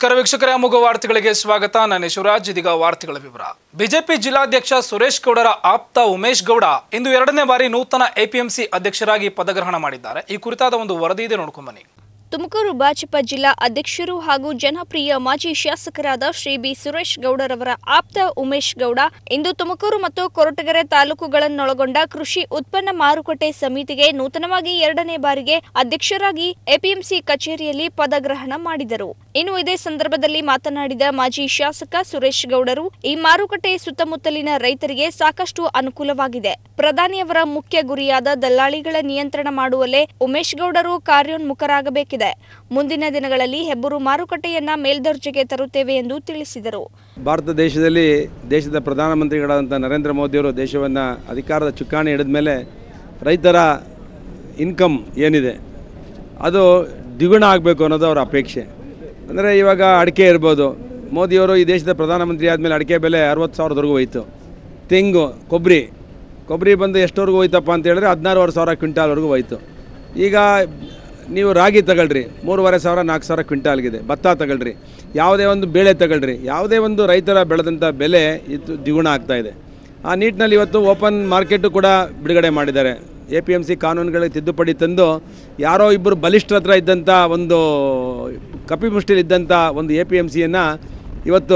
ನಮಸ್ಕಾರ ವೀಕ್ಷಕರೇ ಅಮೋಘ ವಾರ್ತೆಗಳಿಗೆ ಸ್ವಾಗತ ನಾನು ಶಿವರಾಜ್ ಇದೀಗ ವಾರ್ತೆಗಳ ವಿವರ ಬಿಜೆಪಿ ಜಿಲ್ಲಾಧ್ಯಕ್ಷ ಸುರೇಶ್ ಗೌಡರ ಆಪ್ತ ಉಮೇಶ್ ಗೌಡ ಇಂದು ಎರಡನೇ ಬಾರಿ ನೂತನ ಎಪಿಎಂಸಿ ಅಧ್ಯಕ್ಷರಾಗಿ ಪದಗ್ರಹಣ ಮಾಡಿದ್ದಾರೆ ಈ ಕುರಿತಾದ ಒಂದು ವರದಿ ಇದೆ ನೋಡ್ಕೊಂಬನ್ನಿ ತುಮಕೂರು ಭಾಜಪ ಜಿಲ್ಲಾ ಅಧ್ಯಕ್ಷರು ಹಾಗೂ ಜನಪ್ರಿಯ ಮಾಜಿ ಶಾಸಕರಾದ ಶ್ರೀ ಬಿ ಸುರೇಶ್ ಗೌಡರವರ ಆಪ್ತ ಉಮೇಶ್ ಗೌಡ ಇಂದು ತುಮಕೂರು ಮತ್ತು ಕೊರಟಗೆರೆ ತಾಲೂಕುಗಳನ್ನೊಳಗೊಂಡ ಕೃಷಿ ಉತ್ಪನ್ನ ಮಾರುಕಟ್ಟೆ ಸಮಿತಿಗೆ ನೂತನವಾಗಿ ಎರಡನೇ ಬಾರಿಗೆ ಅಧ್ಯಕ್ಷರಾಗಿ ಎಪಿಎಂಸಿ ಕಚೇರಿಯಲ್ಲಿ ಪದಗ್ರಹಣ ಮಾಡಿದರು ಇನ್ನು ಇದೇ ಸಂದರ್ಭದಲ್ಲಿ ಮಾತನಾಡಿದ ಮಾಜಿ ಶಾಸಕ ಸುರೇಶ್ ಗೌಡರು ಈ ಮಾರುಕಟ್ಟೆ ಸುತ್ತಮುತ್ತಲಿನ ರೈತರಿಗೆ ಸಾಕಷ್ಟು ಅನುಕೂಲವಾಗಿದೆ ಪ್ರಧಾನಿಯವರ ಮುಖ್ಯ ಗುರಿಯಾದ ದಲ್ಲಾಳಿಗಳ ನಿಯಂತ್ರಣ ಮಾಡುವಲ್ಲೇ ಉಮೇಶ್ ಗೌಡರು ಕಾರ್ಯೋನ್ಮುಖರಾಗಬೇಕಿದೆ ಮುಂದಿನ ದಿನಗಳಲ್ಲಿ ಹೆಬ್ಬೂರು ಮಾರುಕಟ್ಟೆಯನ್ನ ಮೇಲ್ದರ್ಜೆಗೆ ತರುತ್ತೇವೆ ಎಂದು ತಿಳಿಸಿದರು ಭಾರತ ದೇಶದಲ್ಲಿ ದೇಶದ ಪ್ರಧಾನಮಂತ್ರಿಗಳಾದಂಥ ನರೇಂದ್ರ ಮೋದಿಯವರು ದೇಶವನ್ನು ಅಧಿಕಾರದ ಚುಕ್ಕಾಣಿ ಹಿಡಿದ ಮೇಲೆ ರೈತರ ಇನ್ಕಮ್ ಏನಿದೆ ಅದು ದ್ವಿಗುಣ ಆಗಬೇಕು ಅನ್ನೋದು ಅವರ ಅಪೇಕ್ಷೆ ಅಂದರೆ ಇವಾಗ ಅಡಿಕೆ ಇರ್ಬೋದು ಮೋದಿಯವರು ಈ ದೇಶದ ಪ್ರಧಾನಮಂತ್ರಿ ಆದಮೇಲೆ ಅಡಿಕೆ ಬೆಲೆ ಅರವತ್ತು ಸಾವಿರದವರೆಗೂ ಹೋಯಿತು ತೆಂಗು ಕೊಬ್ಬರಿ ಕೊಬ್ಬರಿ ಬಂದು ಎಷ್ಟವರೆಗೂ ಹೋಯ್ತಪ್ಪ ಅಂತ ಹೇಳಿದ್ರೆ ಹದಿನಾರುವರೆ ಸಾವಿರ ಕ್ವಿಂಟಾಲ್ವರೆಗೂ ಹೋಯ್ತು ಈಗ ನೀವು ರಾಗಿ ತಗೊಳ್ರಿ ಮೂರುವರೆ ಸಾವಿರ ನಾಲ್ಕು ಸಾವಿರ ಕ್ವಿಂಟಾಲ್ಗಿದೆ ಭತ್ತ ತಗೊಳ್ರಿ ಯಾವುದೇ ಒಂದು ಬೇಳೆ ತಗೊಳ್ರಿ ಯಾವುದೇ ಒಂದು ರೈತರ ಬೆಳೆದಂಥ ಬೆಲೆ ಇದು ದ್ವಿಗುಣ ಆಗ್ತಾ ಇದೆ ಆ ನಿಟ್ಟಿನಲ್ಲಿ ಇವತ್ತು ಓಪನ್ ಮಾರ್ಕೆಟು ಕೂಡ ಬಿಡುಗಡೆ ಮಾಡಿದ್ದಾರೆ ಎ ಪಿ ಎಮ್ ಸಿ ಕಾನೂನುಗಳಿಗೆ ತಿದ್ದುಪಡಿ ತಂದು ಯಾರೋ ಇಬ್ಬರು ಬಲಿಷ್ಠರ ಹತ್ರ ಇದ್ದಂಥ ಒಂದು ಕಪಿಮುಷ್ಟಿಲಿದ್ದಂಥ ಒಂದು ಎ ಪಿ ಎಮ್ ಸಿಯನ್ನು ಇವತ್ತು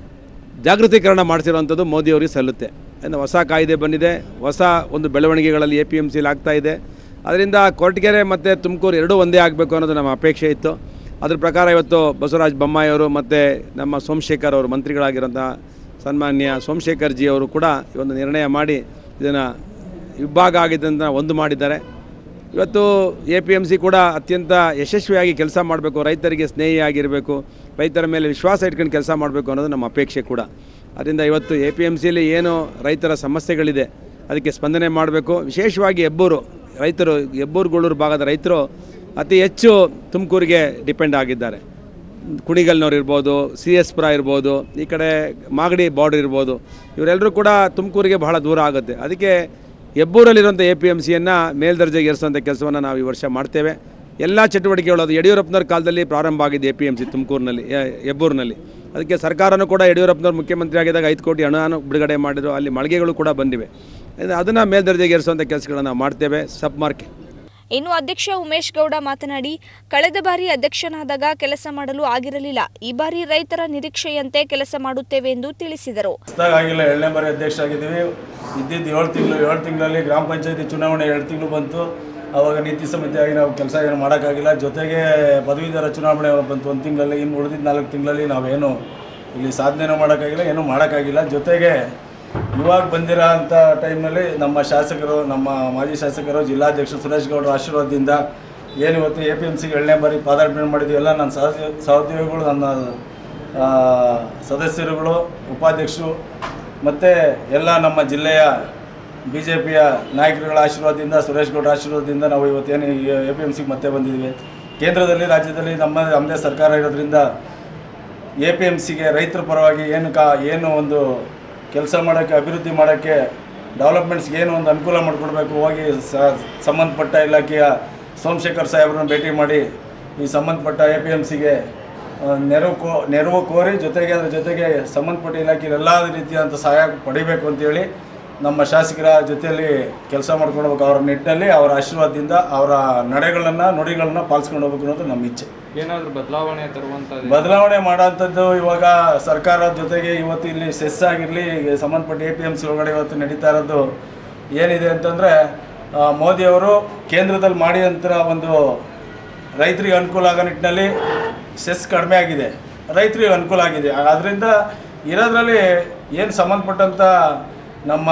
ಜಾಗೃತೀಕರಣ ಮಾಡಿಸಿರುವಂಥದ್ದು ಮೋದಿಯವರಿಗೆ ಸಲ್ಲುತ್ತೆ ಇನ್ನು ಹೊಸ ಕಾಯ್ದೆ ಬಂದಿದೆ ಹೊಸ ಒಂದು ಬೆಳವಣಿಗೆಗಳಲ್ಲಿ ಎ ಪಿ ಎಮ್ ಸಿಲಿ ಆಗ್ತಾ ಇದೆ ಅದರಿಂದ ಕೊರಟಗೆರೆ ಮತ್ತು ತುಮಕೂರು ಎರಡೂ ಒಂದೇ ಆಗಬೇಕು ಅನ್ನೋದು ನಮ್ಮ ಅಪೇಕ್ಷೆ ಇತ್ತು ಅದ್ರ ಪ್ರಕಾರ ಇವತ್ತು ಬಸವರಾಜ ಬೊಮ್ಮಾಯಿ ಅವರು ಮತ್ತು ನಮ್ಮ ಸೋಮಶೇಖರ್ ಅವರು ಮಂತ್ರಿಗಳಾಗಿರೋಂಥ ಸನ್ಮಾನ್ಯ ಸೋಮಶೇಖರ್ ಜಿ ಅವರು ಕೂಡ ಈ ಒಂದು ನಿರ್ಣಯ ಮಾಡಿ ಇದನ್ನು ವಿಭಾಗ ಆಗಿದ್ದನ್ನು ಒಂದು ಮಾಡಿದ್ದಾರೆ ಇವತ್ತು ಎ ಪಿ ಎಮ್ ಸಿ ಕೂಡ ಅತ್ಯಂತ ಯಶಸ್ವಿಯಾಗಿ ಕೆಲಸ ಮಾಡಬೇಕು ರೈತರಿಗೆ ಸ್ನೇಹಿಯಾಗಿರಬೇಕು ರೈತರ ಮೇಲೆ ವಿಶ್ವಾಸ ಇಟ್ಕೊಂಡು ಕೆಲಸ ಮಾಡಬೇಕು ಅನ್ನೋದು ನಮ್ಮ ಅಪೇಕ್ಷೆ ಕೂಡ ಅದರಿಂದ ಇವತ್ತು ಎ ಪಿ ಎಮ್ ಸಿಲಿ ಏನು ರೈತರ ಸಮಸ್ಯೆಗಳಿದೆ ಅದಕ್ಕೆ ಸ್ಪಂದನೆ ಮಾಡಬೇಕು ವಿಶೇಷವಾಗಿ ಹೆಬ್ಬೂರು ರೈತರು ಹೆಬ್ಬೂರು ಗೂಳೂರು ಭಾಗದ ರೈತರು ಅತಿ ಹೆಚ್ಚು ತುಮಕೂರಿಗೆ ಡಿಪೆಂಡ್ ಆಗಿದ್ದಾರೆ ಕುಣಿಗಲ್ನವ್ರು ಇರ್ಬೋದು ಸಿ ಎಸ್ ಪುರ ಇರ್ಬೋದು ಈ ಕಡೆ ಮಾಗಡಿ ಬಾರ್ಡರ್ ಇರ್ಬೋದು ಇವರೆಲ್ಲರೂ ಕೂಡ ತುಮಕೂರಿಗೆ ಬಹಳ ದೂರ ಆಗುತ್ತೆ ಅದಕ್ಕೆ ಹೆಬ್ಬೂರಲ್ಲಿರುವಂಥ ಎ ಪಿ ಎಮ್ ಸಿಯನ್ನು ಮೇಲ್ದರ್ಜೆಗೆ ಏರಿಸುವಂಥ ಕೆಲಸವನ್ನು ನಾವು ಈ ವರ್ಷ ಮಾಡ್ತೇವೆ ಎಲ್ಲ ಚಟುವಟಿಕೆಗಳು ಅದು ಯಡಿಯೂರಪ್ಪನವ್ರ ಕಾಲದಲ್ಲಿ ಪ್ರಾರಂಭ ಆಗಿದೆ ಎ ಪಿ ಎಮ್ ಸಿ ತುಮಕೂರಿನಲ್ಲಿ ಎ- ಹೆಬ್ಬೂರಿನಲ್ಲಿ ಅದಕ್ಕೆ ಸರ್ಕಾರನೂ ಕೂಡ ಯಡಿಯೂರಪ್ಪನವ್ರು ಮುಖ್ಯಮಂತ್ರಿ ಆಗಿದ್ದಾಗ ಐದು ಕೋಟಿ ಹಣವನ್ನು ಬಿಡುಗಡೆ ಮಾಡಿದ್ರು ಅಲ್ಲಿ ಮಳಿಗೆಗಳು ಕೂಡ ಬಂದಿವೆ ಅದನ್ನು ಮೇಲ್ದರ್ಜೆಗೆ ಏರಿಸುವಂಥ ಕೆಲಸಗಳನ್ನು ನಾವು ಮಾಡ್ತೇವೆ ಸಬ್ ಮಾರ್ಕೆಟ್ ಇನ್ನು ಅಧ್ಯಕ್ಷ ಉಮೇಶ್ ಗೌಡ ಮಾತನಾಡಿ ಕಳೆದ ಬಾರಿ ಅಧ್ಯಕ್ಷನಾದಾಗ ಕೆಲಸ ಮಾಡಲು ಆಗಿರಲಿಲ್ಲ ಈ ಬಾರಿ ರೈತರ ನಿರೀಕ್ಷೆಯಂತೆ ಕೆಲಸ ಮಾಡುತ್ತೇವೆ ಎಂದು ತಿಳಿಸಿದರು ಹೊಸ್ದಾಗಿ ಆಗಿಲ್ಲ ಎರಡನೇ ಬಾರಿ ಅಧ್ಯಕ್ಷ ಆಗಿದ್ದೀವಿ ಇದ್ದಿದ್ದು ಏಳು ತಿಂಗಳು ಏಳು ತಿಂಗಳಲ್ಲಿ ಗ್ರಾಮ ಪಂಚಾಯತಿ ಚುನಾವಣೆ ಎರಡು ತಿಂಗಳು ಬಂತು ಆವಾಗ ನೀತಿ ಸಮಿತಿಯಾಗಿ ನಾವು ಕೆಲಸ ಏನು ಮಾಡೋಕ್ಕಾಗಿಲ್ಲ ಜೊತೆಗೆ ಪದವೀಧರ ಚುನಾವಣೆ ಬಂತು ಒಂದು ತಿಂಗಳಲ್ಲಿ ಇನ್ನು ಉಳಿದಿದ್ದ ನಾಲ್ಕು ತಿಂಗಳಲ್ಲಿ ನಾವೇನು ಇಲ್ಲಿ ಸಾಧನೆನೂ ಮಾಡೋಕ್ಕಾಗಿಲ್ಲ ಏನೂ ಮಾಡೋಕ್ಕಾಗಿಲ್ಲ ಜೊತೆಗೆ ಇವಾಗ ಬಂದಿರೋ ಅಂಥ ಟೈಮ್ನಲ್ಲಿ ನಮ್ಮ ಶಾಸಕರು ನಮ್ಮ ಮಾಜಿ ಶಾಸಕರು ಜಿಲ್ಲಾಧ್ಯಕ್ಷರು ಸುರೇಶ್ ಗೌಡರ ಆಶೀರ್ವಾದದಿಂದ ಏನು ಇವತ್ತು ಎ ಪಿ ಎಮ್ ಸಿಗೆ ಏಳನೇ ಬಾರಿ ಪಾದಾರ್ಪಣೆ ಮಾಡಿದ್ವಿ ಎಲ್ಲ ನನ್ನ ಸಹ ಸಹೋದ್ಯೋಗಿಗಳು ನನ್ನ ಆ, ಸದಸ್ಯರುಗಳು ಉಪಾಧ್ಯಕ್ಷರು ಮತ್ತು ಎಲ್ಲ ನಮ್ಮ ಜಿಲ್ಲೆಯ ಬಿ ಜೆ ಪಿಯ ನಾಯಕರುಗಳ ಆಶೀರ್ವಾದದಿಂದ ಸುರೇಶ್ ಗೌಡ ಆಶೀರ್ವಾದದಿಂದ ನಾವು ಇವತ್ತೇನು ಎ ಪಿ ಎಮ್ ಸಿಗೆ ಮತ್ತೆ ಬಂದಿದ್ದೀವಿ ಕೇಂದ್ರದಲ್ಲಿ ರಾಜ್ಯದಲ್ಲಿ ನಮ್ಮ ನಮ್ಮದೇ ಸರ್ಕಾರ ಇರೋದ್ರಿಂದ ಎ ಪಿ ಎಮ್ ಸಿಗೆ ರೈತರ ಪರವಾಗಿ ಏನು ಕಾ ಏನು ಒಂದು ಕೆಲಸ ಮಾಡೋಕ್ಕೆ ಅಭಿವೃದ್ಧಿ ಮಾಡೋಕ್ಕೆ ಡೆವಲಪ್ಮೆಂಟ್ಸ್ಗೆ ಏನು ಒಂದು ಅನುಕೂಲ ಮಾಡಿಕೊಡ್ಬೇಕು ಹೋಗಿ ಸ ಸಂಬಂಧಪಟ್ಟ ಇಲಾಖೆಯ ಸೋಮಶೇಖರ್ ಸಾಹೇಬ್ರನ್ನ ಭೇಟಿ ಮಾಡಿ ಈ ಸಂಬಂಧಪಟ್ಟ ಎ ಪಿ ಎಮ್ ಸಿಗೆ ನೆರವು ಕೋ ನೆರವು ಕೋರಿ ಜೊತೆಗೆ ಅದ್ರ ಜೊತೆಗೆ ಸಂಬಂಧಪಟ್ಟ ಇಲಾಖೆ ಎಲ್ಲ ರೀತಿಯಾದಂಥ ಸಹಾಯ ಪಡಿಬೇಕು ಅಂತೇಳಿ ನಮ್ಮ ಶಾಸಕರ ಜೊತೆಯಲ್ಲಿ ಕೆಲಸ ಮಾಡ್ಕೊಂಡು ಹೋಗ್ಬೇಕು ಅವರ ನಿಟ್ಟಿನಲ್ಲಿ ಅವರ ಆಶೀರ್ವಾದದಿಂದ ಅವರ ನಡೆಗಳನ್ನು ನುಡಿಗಳನ್ನ ಪಾಲಿಸ್ಕೊಂಡು ಹೋಗ್ಬೇಕು ಅನ್ನೋದು ನಮ್ಮ ಇಚ್ಛೆ ಏನಾದರೂ ಬದಲಾವಣೆ ತರುವಂಥದ್ದು ಬದಲಾವಣೆ ಮಾಡೋಂಥದ್ದು ಇವಾಗ ಸರ್ಕಾರದ ಜೊತೆಗೆ ಇವತ್ತು ಇಲ್ಲಿ ಸೆಸ್ ಆಗಿರಲಿ ಸಂಬಂಧಪಟ್ಟ ಎ ಪಿ ಎಮ್ ಸಿ ಒಳಗಡೆ ಇವತ್ತು ನಡೀತಾ ಇರೋದು ಏನಿದೆ ಅಂತಂದರೆ ಮೋದಿಯವರು ಕೇಂದ್ರದಲ್ಲಿ ಮಾಡಿದಂಥ ಒಂದು ರೈತರಿಗೆ ಅನುಕೂಲ ಆಗೋ ನಿಟ್ಟಿನಲ್ಲಿ ಸೆಸ್ ಕಡಿಮೆ ಆಗಿದೆ ರೈತರಿಗೆ ಅನುಕೂಲ ಆಗಿದೆ ಅದರಿಂದ ಇರೋದ್ರಲ್ಲಿ ಏನು ಸಂಬಂಧಪಟ್ಟಂಥ ನಮ್ಮ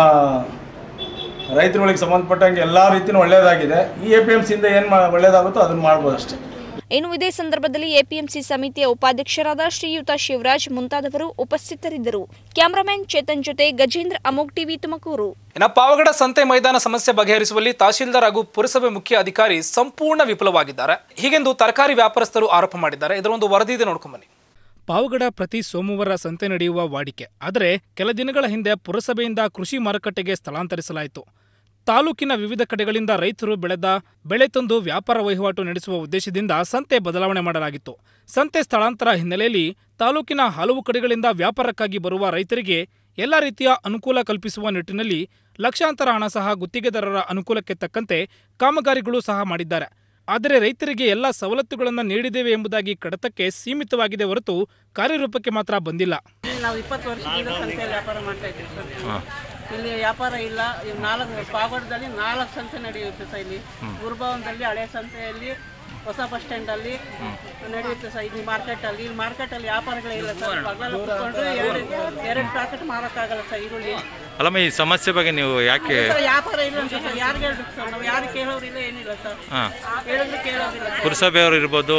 ರೈತರುಗಳಿಗೆ ಸಂಬಂಧಪಟ್ಟಂಗೆ ಎಲ್ಲ ರೀತಿಯೂ ಒಳ್ಳೆಯದಾಗಿದೆ ಈ ಎ ಪಿ ಎಮ್ ಸಿಯಿಂದ ಏನು ಮಾ ಒಳ್ಳೆಯದಾಗುತ್ತೋ ಅದನ್ನು ಮಾಡ್ಬೋದು ಅಷ್ಟೇ ಇನ್ನು ಇದೇ ಸಂದರ್ಭದಲ್ಲಿ ಎಪಿಎಂಸಿ ಸಮಿತಿಯ ಉಪಾಧ್ಯಕ್ಷರಾದ ಶ್ರೀಯುತ ಶಿವರಾಜ್ ಮುಂತಾದವರು ಉಪಸ್ಥಿತರಿದ್ದರು ಕ್ಯಾಮರಾಮನ್ ಚೇತನ್ ಜೊತೆ ಗಜೇಂದ್ರ ಅಮೋಗ್ ಟಿವಿ ತುಮಕೂರು ಇನ್ನು ಪಾವಗಡ ಸಂತೆ ಮೈದಾನ ಸಮಸ್ಯೆ ಬಗೆಹರಿಸುವಲ್ಲಿ ತಹಶೀಲ್ದಾರ್ ಹಾಗೂ ಪುರಸಭೆ ಮುಖ್ಯ ಅಧಿಕಾರಿ ಸಂಪೂರ್ಣ ವಿಫಲವಾಗಿದ್ದಾರೆ ಹೀಗೆಂದು ತರಕಾರಿ ವ್ಯಾಪಾರಸ್ಥರು ಆರೋಪ ಮಾಡಿದ್ದಾರೆ ಇದರ ಒಂದು ವರದಿ ಇದೆ ನೋಡ್ಕೊಂಬನ್ನಿ ಪಾವಗಡ ಪ್ರತಿ ಸೋಮವಾರ ಸಂತೆ ನಡೆಯುವ ವಾಡಿಕೆ ಆದರೆ ಕೆಲ ದಿನಗಳ ಹಿಂದೆ ಪುರಸಭೆಯಿಂದ ಕೃಷಿ ಮಾರುಕಟ್ಟೆಗೆ ಸ್ಥಳಾಂತರಿಸಲಾಯಿತು ತಾಲೂಕಿನ ವಿವಿಧ ಕಡೆಗಳಿಂದ ರೈತರು ಬೆಳೆದ ಬೆಳೆ ತಂದು ವ್ಯಾಪಾರ ವಹಿವಾಟು ನಡೆಸುವ ಉದ್ದೇಶದಿಂದ ಸಂತೆ ಬದಲಾವಣೆ ಮಾಡಲಾಗಿತ್ತು ಸಂತೆ ಸ್ಥಳಾಂತರ ಹಿನ್ನೆಲೆಯಲ್ಲಿ ತಾಲೂಕಿನ ಹಲವು ಕಡೆಗಳಿಂದ ವ್ಯಾಪಾರಕ್ಕಾಗಿ ಬರುವ ರೈತರಿಗೆ ಎಲ್ಲ ರೀತಿಯ ಅನುಕೂಲ ಕಲ್ಪಿಸುವ ನಿಟ್ಟಿನಲ್ಲಿ ಲಕ್ಷಾಂತರ ಹಣ ಸಹ ಗುತ್ತಿಗೆದಾರರ ಅನುಕೂಲಕ್ಕೆ ತಕ್ಕಂತೆ ಕಾಮಗಾರಿಗಳು ಸಹ ಮಾಡಿದ್ದಾರೆ ಆದರೆ ರೈತರಿಗೆ ಎಲ್ಲ ಸವಲತ್ತುಗಳನ್ನು ನೀಡಿದ್ದೇವೆ ಎಂಬುದಾಗಿ ಕಡತಕ್ಕೆ ಸೀಮಿತವಾಗಿದೆ ಹೊರತು ಕಾರ್ಯರೂಪಕ್ಕೆ ಮಾತ್ರ ಬಂದಿಲ್ಲ ಇಲ್ಲಿ ನಾವು ಇಪ್ಪತ್ತು ವರ್ಷದಿಂದ ಸಂತೆಯಲ್ಲಿ ವ್ಯಾಪಾರ ಮಾಡ್ತಾ ಇದ್ದೀವಿ ಸರ್ ಇಲ್ಲಿ ವ್ಯಾಪಾರ ಇಲ್ಲ ಈ ನಾಲ್ಕು ಪಾಗೋಡದಲ್ಲಿ ನಾಲ್ಕು ಸಂತೆ ನಡೆಯುತ್ತೆ ಸರ್ ಇಲ್ಲಿ ಗುರುಭವನದಲ್ಲಿ ಹಳೆ ಸಂತೆಯಲ್ಲಿ ಹೊಸ ಬಸ್ ಸ್ಟ್ಯಾಂಡಲ್ಲಿ ನಡೆಯುತ್ತೆ ಸರ್ ಇಲ್ಲಿ ಮಾರ್ಕೆಟಲ್ಲಿ ಇಲ್ಲಿ ಮಾರ್ಕೆಟಲ್ಲಿ ವ್ಯಾಪಾರಗಳೇ ಇಲ್ಲ ಸರ್ ಹಗಲು ಕುತ್ಕೊಂಡ್ರೆ ಎರಡು ಎರಡು ಪ್ಯಾಕೆಟ್ ಮಾರೋಕ್ಕಾಗಲ್ಲ ಸರ್ ಈರುಳ್ಳಿ ಅಲ್ಲಮ್ಮ ಈ ಸಮಸ್ಯೆ ಬಗ್ಗೆ ನೀವು ಯಾಕೆ ಸರ್ ವ್ಯಾಪಾರ ಇಲ್ಲ ಅಂತ ಸರ್ ಯಾರಿಗೆ ಹೇಳ್ಬೇಕು ಸರ್ ನಾವು ಯಾರು ಕೇಳೋರಿಲ್ಲ ಏನಿಲ್ಲ ಸರ್ ಹಾಂ ಹೇಳಿದ್ರೆ ಕೇಳೋದಿಲ್ಲ ಸರ್ ಪುರಸಭೆಯವರು ಇರ್ಬೋದು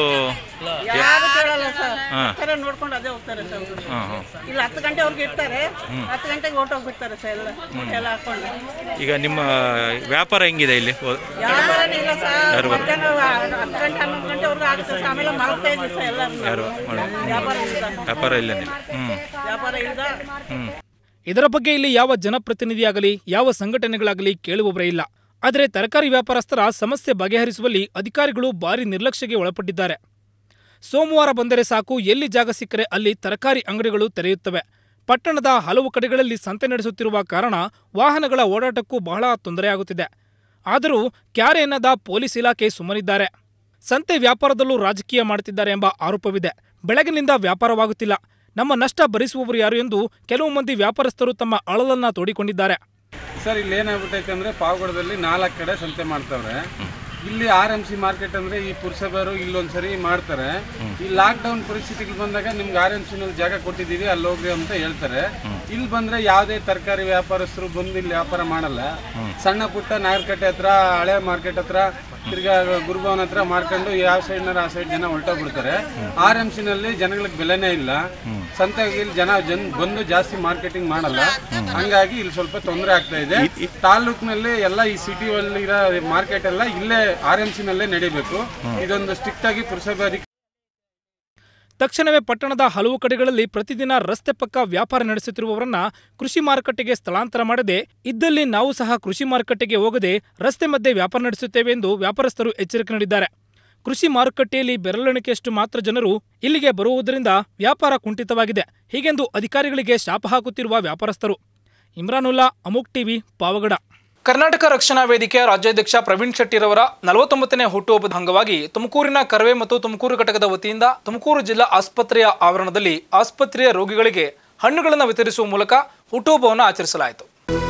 ಯಾರು ಕೇಳಲ್ಲ ಸರ್ ಸರ್ ನೋಡ್ಕೊಂಡು ಅದೇ ಹೋಗ್ತಾರೆ ಸರ್ ಅವ್ರು. ಹಾಂ ಹಾಂ ಇಲ್ಲ ಹತ್ತು ಗಂಟೆವರೆಗೆ ಇರ್ತಾರೆ ಹತ್ತು ಗಂಟೆಗೆ ಹೊರ್ಟೋಗ್ಬಿಡ್ತಾರೆ ಸರ್ ಎಲ್ಲ ಊಟ ಎಲ್ಲ ಹಾಕೊಂಡು ಈಗ ನಿಮ್ಮ ವ್ಯಾಪಾರ ಹೆಂಗಿದೆ ಇಲ್ಲಿ ಓ- ಯಾರನೇ ಇಲ್ಲ ಸರ್ ಮಧ್ಯಾಹ್ನ ಹತ್ತು ಗಂಟೆ ಹನ್ನೊಂದು ಗಂಟೆವರೆಗೂ ಆಗುತ್ತೆ ಸರ್ ಆಮೇಲೆ ಮಲಗ್ತಾ ಇದ್ವಿ ಸರ್ ಎಲ್ಲರೂ ವ್ಯಾಪಾರ ಇಲ್ದ ವ್ಯಾಪಾರ ಇಲ್ಲೇನಿಲ್ಲ ಹ್ಞೂ ವ್ಯಾಪಾರ ಇಲ್ದ ಹ್ಞೂ ಇದರ ಬಗ್ಗೆ ಇಲ್ಲಿ ಯಾವ ಜನಪ್ರತಿನಿಧಿಯಾಗಲಿ ಯಾವ ಸಂಘಟನೆಗಳಾಗಲಿ ಕೇಳುವವರೇ ಇಲ್ಲ ಆದರೆ ತರಕಾರಿ ವ್ಯಾಪಾರಸ್ಥರ ಸಮಸ್ಯೆ ಬಗೆಹರಿಸುವಲ್ಲಿ ಅಧಿಕಾರಿಗಳು ಭಾರಿ ನಿರ್ಲಕ್ಷ್ಯಕ್ಕೆ ಒಳಪಟ್ಟಿದ್ದಾರೆ ಸೋಮವಾರ ಬಂದರೆ ಸಾಕು ಎಲ್ಲಿ ಜಾಗ ಸಿಕ್ಕರೆ ಅಲ್ಲಿ ತರಕಾರಿ ಅಂಗಡಿಗಳು ತೆರೆಯುತ್ತವೆ ಪಟ್ಟಣದ ಹಲವು ಕಡೆಗಳಲ್ಲಿ ಸಂತೆ ನಡೆಸುತ್ತಿರುವ ಕಾರಣ ವಾಹನಗಳ ಓಡಾಟಕ್ಕೂ ಬಹಳ ತೊಂದರೆಯಾಗುತ್ತಿದೆ ಆದರೂ ಕ್ಯಾರೆ ಎನ್ನದ ಪೊಲೀಸ್ ಇಲಾಖೆ ಸುಮ್ಮನಿದ್ದಾರೆ ಸಂತೆ ವ್ಯಾಪಾರದಲ್ಲೂ ರಾಜಕೀಯ ಮಾಡುತ್ತಿದ್ದಾರೆ ಎಂಬ ಆರೋಪವಿದೆ ಬೆಳಗಿನಿಂದ ವ್ಯಾಪಾರವಾಗುತ್ತಿಲ್ಲ ನಮ್ಮ ನಷ್ಟ ಭರಿಸುವವರು ಯಾರು ಎಂದು ಕೆಲವು ಮಂದಿ ವ್ಯಾಪಾರಸ್ಥರು ತಮ್ಮ ಅಳಲನ್ನ ತೋಡಿಕೊಂಡಿದ್ದಾರೆ ಸರ್ ಇಲ್ಲಿ ಏನಾಗ್ಬಿಟ್ಟೈತೆ ಅಂದ್ರೆ ಪಾವಗಡದಲ್ಲಿ ನಾಲ್ಕು ಕಡೆ ಸಂತೆ ಮಾಡ್ತಾವ್ರೆ ಇಲ್ಲಿ ಆರ್ ಎಂ ಸಿ ಮಾರ್ಕೆಟ್ ಅಂದ್ರೆ ಈ ಪುರಸಭೆಯವರು ಇಲ್ಲೊಂದ್ಸರಿ ಮಾಡ್ತಾರೆ ಈ ಲಾಕ್ ಡೌನ್ ಪರಿಸ್ಥಿತಿಗಳು ಬಂದಾಗ ನಿಮ್ಗೆ ಆರ್ ಎಂ ಸಿ ಜಾಗ ಕೊಟ್ಟಿದ್ದೀವಿ ಅಲ್ಲಿ ಹೋಗ್ರಿ ಅಂತ ಹೇಳ್ತಾರೆ ಇಲ್ಲಿ ಬಂದ್ರೆ ಯಾವುದೇ ತರಕಾರಿ ವ್ಯಾಪಾರಸ್ಥರು ಬಂದು ಇಲ್ಲಿ ವ್ಯಾಪಾರ ಮಾಡಲ್ಲ ಸಣ್ಣ ಪುಟ್ಟ ನಾಯರ್ಕಟ್ಟೆ ಹತ್ರ ಹಳೆ ಮಾರ್ಕೆಟ್ ಹತ್ರ ತಿರ್ಗಾ ಗುರುಭವನ್ ಹತ್ರ ಮಾಡ್ಕೊಂಡು ಯಾವ ಸೈಡ್ನಾರ ಆ ಸೈಡ್ ಜನ ಹೊರಟೋಗ್ಬಿಡ್ತಾರೆ ಆರ್ ಎಂ ನಲ್ಲಿ ಜನಗಳಿಗೆ ಬೆಲೆನೇ ಇಲ್ಲ ಸಂತೆಗೆ ಇಲ್ಲಿ ಜನ ಜನ್ ಬಂದು ಜಾಸ್ತಿ ಮಾರ್ಕೆಟಿಂಗ್ ಮಾಡಲ್ಲ ಹಂಗಾಗಿ ಇಲ್ಲಿ ಸ್ವಲ್ಪ ತೊಂದರೆ ಆಗ್ತಾ ಇದೆ ತಾಲೂಕಿನಲ್ಲಿ ಎಲ್ಲ ಈ ಸಿಟಿ ಅಲ್ಲಿ ಇರೋ ಮಾರ್ಕೆಟ್ ಎಲ್ಲ ಇಲ್ಲೇ ಆರ್ ಎಂ ನಲ್ಲೇ ನಡಿಬೇಕು ಇದೊಂದು ಸ್ಟ್ರಿಕ್ಟ್ ಆಗಿ ಪುರಸಭೆ ಅಧಿಕಾರಿ ತಕ್ಷಣವೇ ಪಟ್ಟಣದ ಹಲವು ಕಡೆಗಳಲ್ಲಿ ಪ್ರತಿದಿನ ರಸ್ತೆ ಪಕ್ಕ ವ್ಯಾಪಾರ ನಡೆಸುತ್ತಿರುವವರನ್ನ ಕೃಷಿ ಮಾರುಕಟ್ಟೆಗೆ ಸ್ಥಳಾಂತರ ಮಾಡದೆ ಇದ್ದಲ್ಲಿ ನಾವು ಸಹ ಕೃಷಿ ಮಾರುಕಟ್ಟೆಗೆ ಹೋಗದೆ ರಸ್ತೆ ಮಧ್ಯೆ ವ್ಯಾಪಾರ ನಡೆಸುತ್ತೇವೆ ಎಂದು ವ್ಯಾಪಾರಸ್ಥರು ಎಚ್ಚರಿಕೆ ನೀಡಿದ್ದಾರೆ ಕೃಷಿ ಮಾರುಕಟ್ಟೆಯಲ್ಲಿ ಬೆರಳೆಣಿಕೆಯಷ್ಟು ಮಾತ್ರ ಜನರು ಇಲ್ಲಿಗೆ ಬರುವುದರಿಂದ ವ್ಯಾಪಾರ ಕುಂಠಿತವಾಗಿದೆ ಹೀಗೆಂದು ಅಧಿಕಾರಿಗಳಿಗೆ ಶಾಪ ಹಾಕುತ್ತಿರುವ ವ್ಯಾಪಾರಸ್ಥರು ಇಮ್ರಾನುಲ್ಲಾ ಅಮುಕ್ ಟಿವಿ ಪಾವಗಡ ಕರ್ನಾಟಕ ರಕ್ಷಣಾ ವೇದಿಕೆಯ ರಾಜ್ಯಾಧ್ಯಕ್ಷ ಪ್ರವೀಣ್ ಶೆಟ್ಟಿರವರ ನಲವತ್ತೊಂಬತ್ತನೇ ಹುಟ್ಟುಹಬ್ಬದ ಅಂಗವಾಗಿ ತುಮಕೂರಿನ ಕರವೇ ಮತ್ತು ತುಮಕೂರು ಘಟಕದ ವತಿಯಿಂದ ತುಮಕೂರು ಜಿಲ್ಲಾ ಆಸ್ಪತ್ರೆಯ ಆವರಣದಲ್ಲಿ ಆಸ್ಪತ್ರೆಯ ರೋಗಿಗಳಿಗೆ ಹಣ್ಣುಗಳನ್ನು ವಿತರಿಸುವ ಮೂಲಕ ಹುಟ್ಟುಹಬ್ಬವನ್ನು ಆಚರಿಸಲಾಯಿತು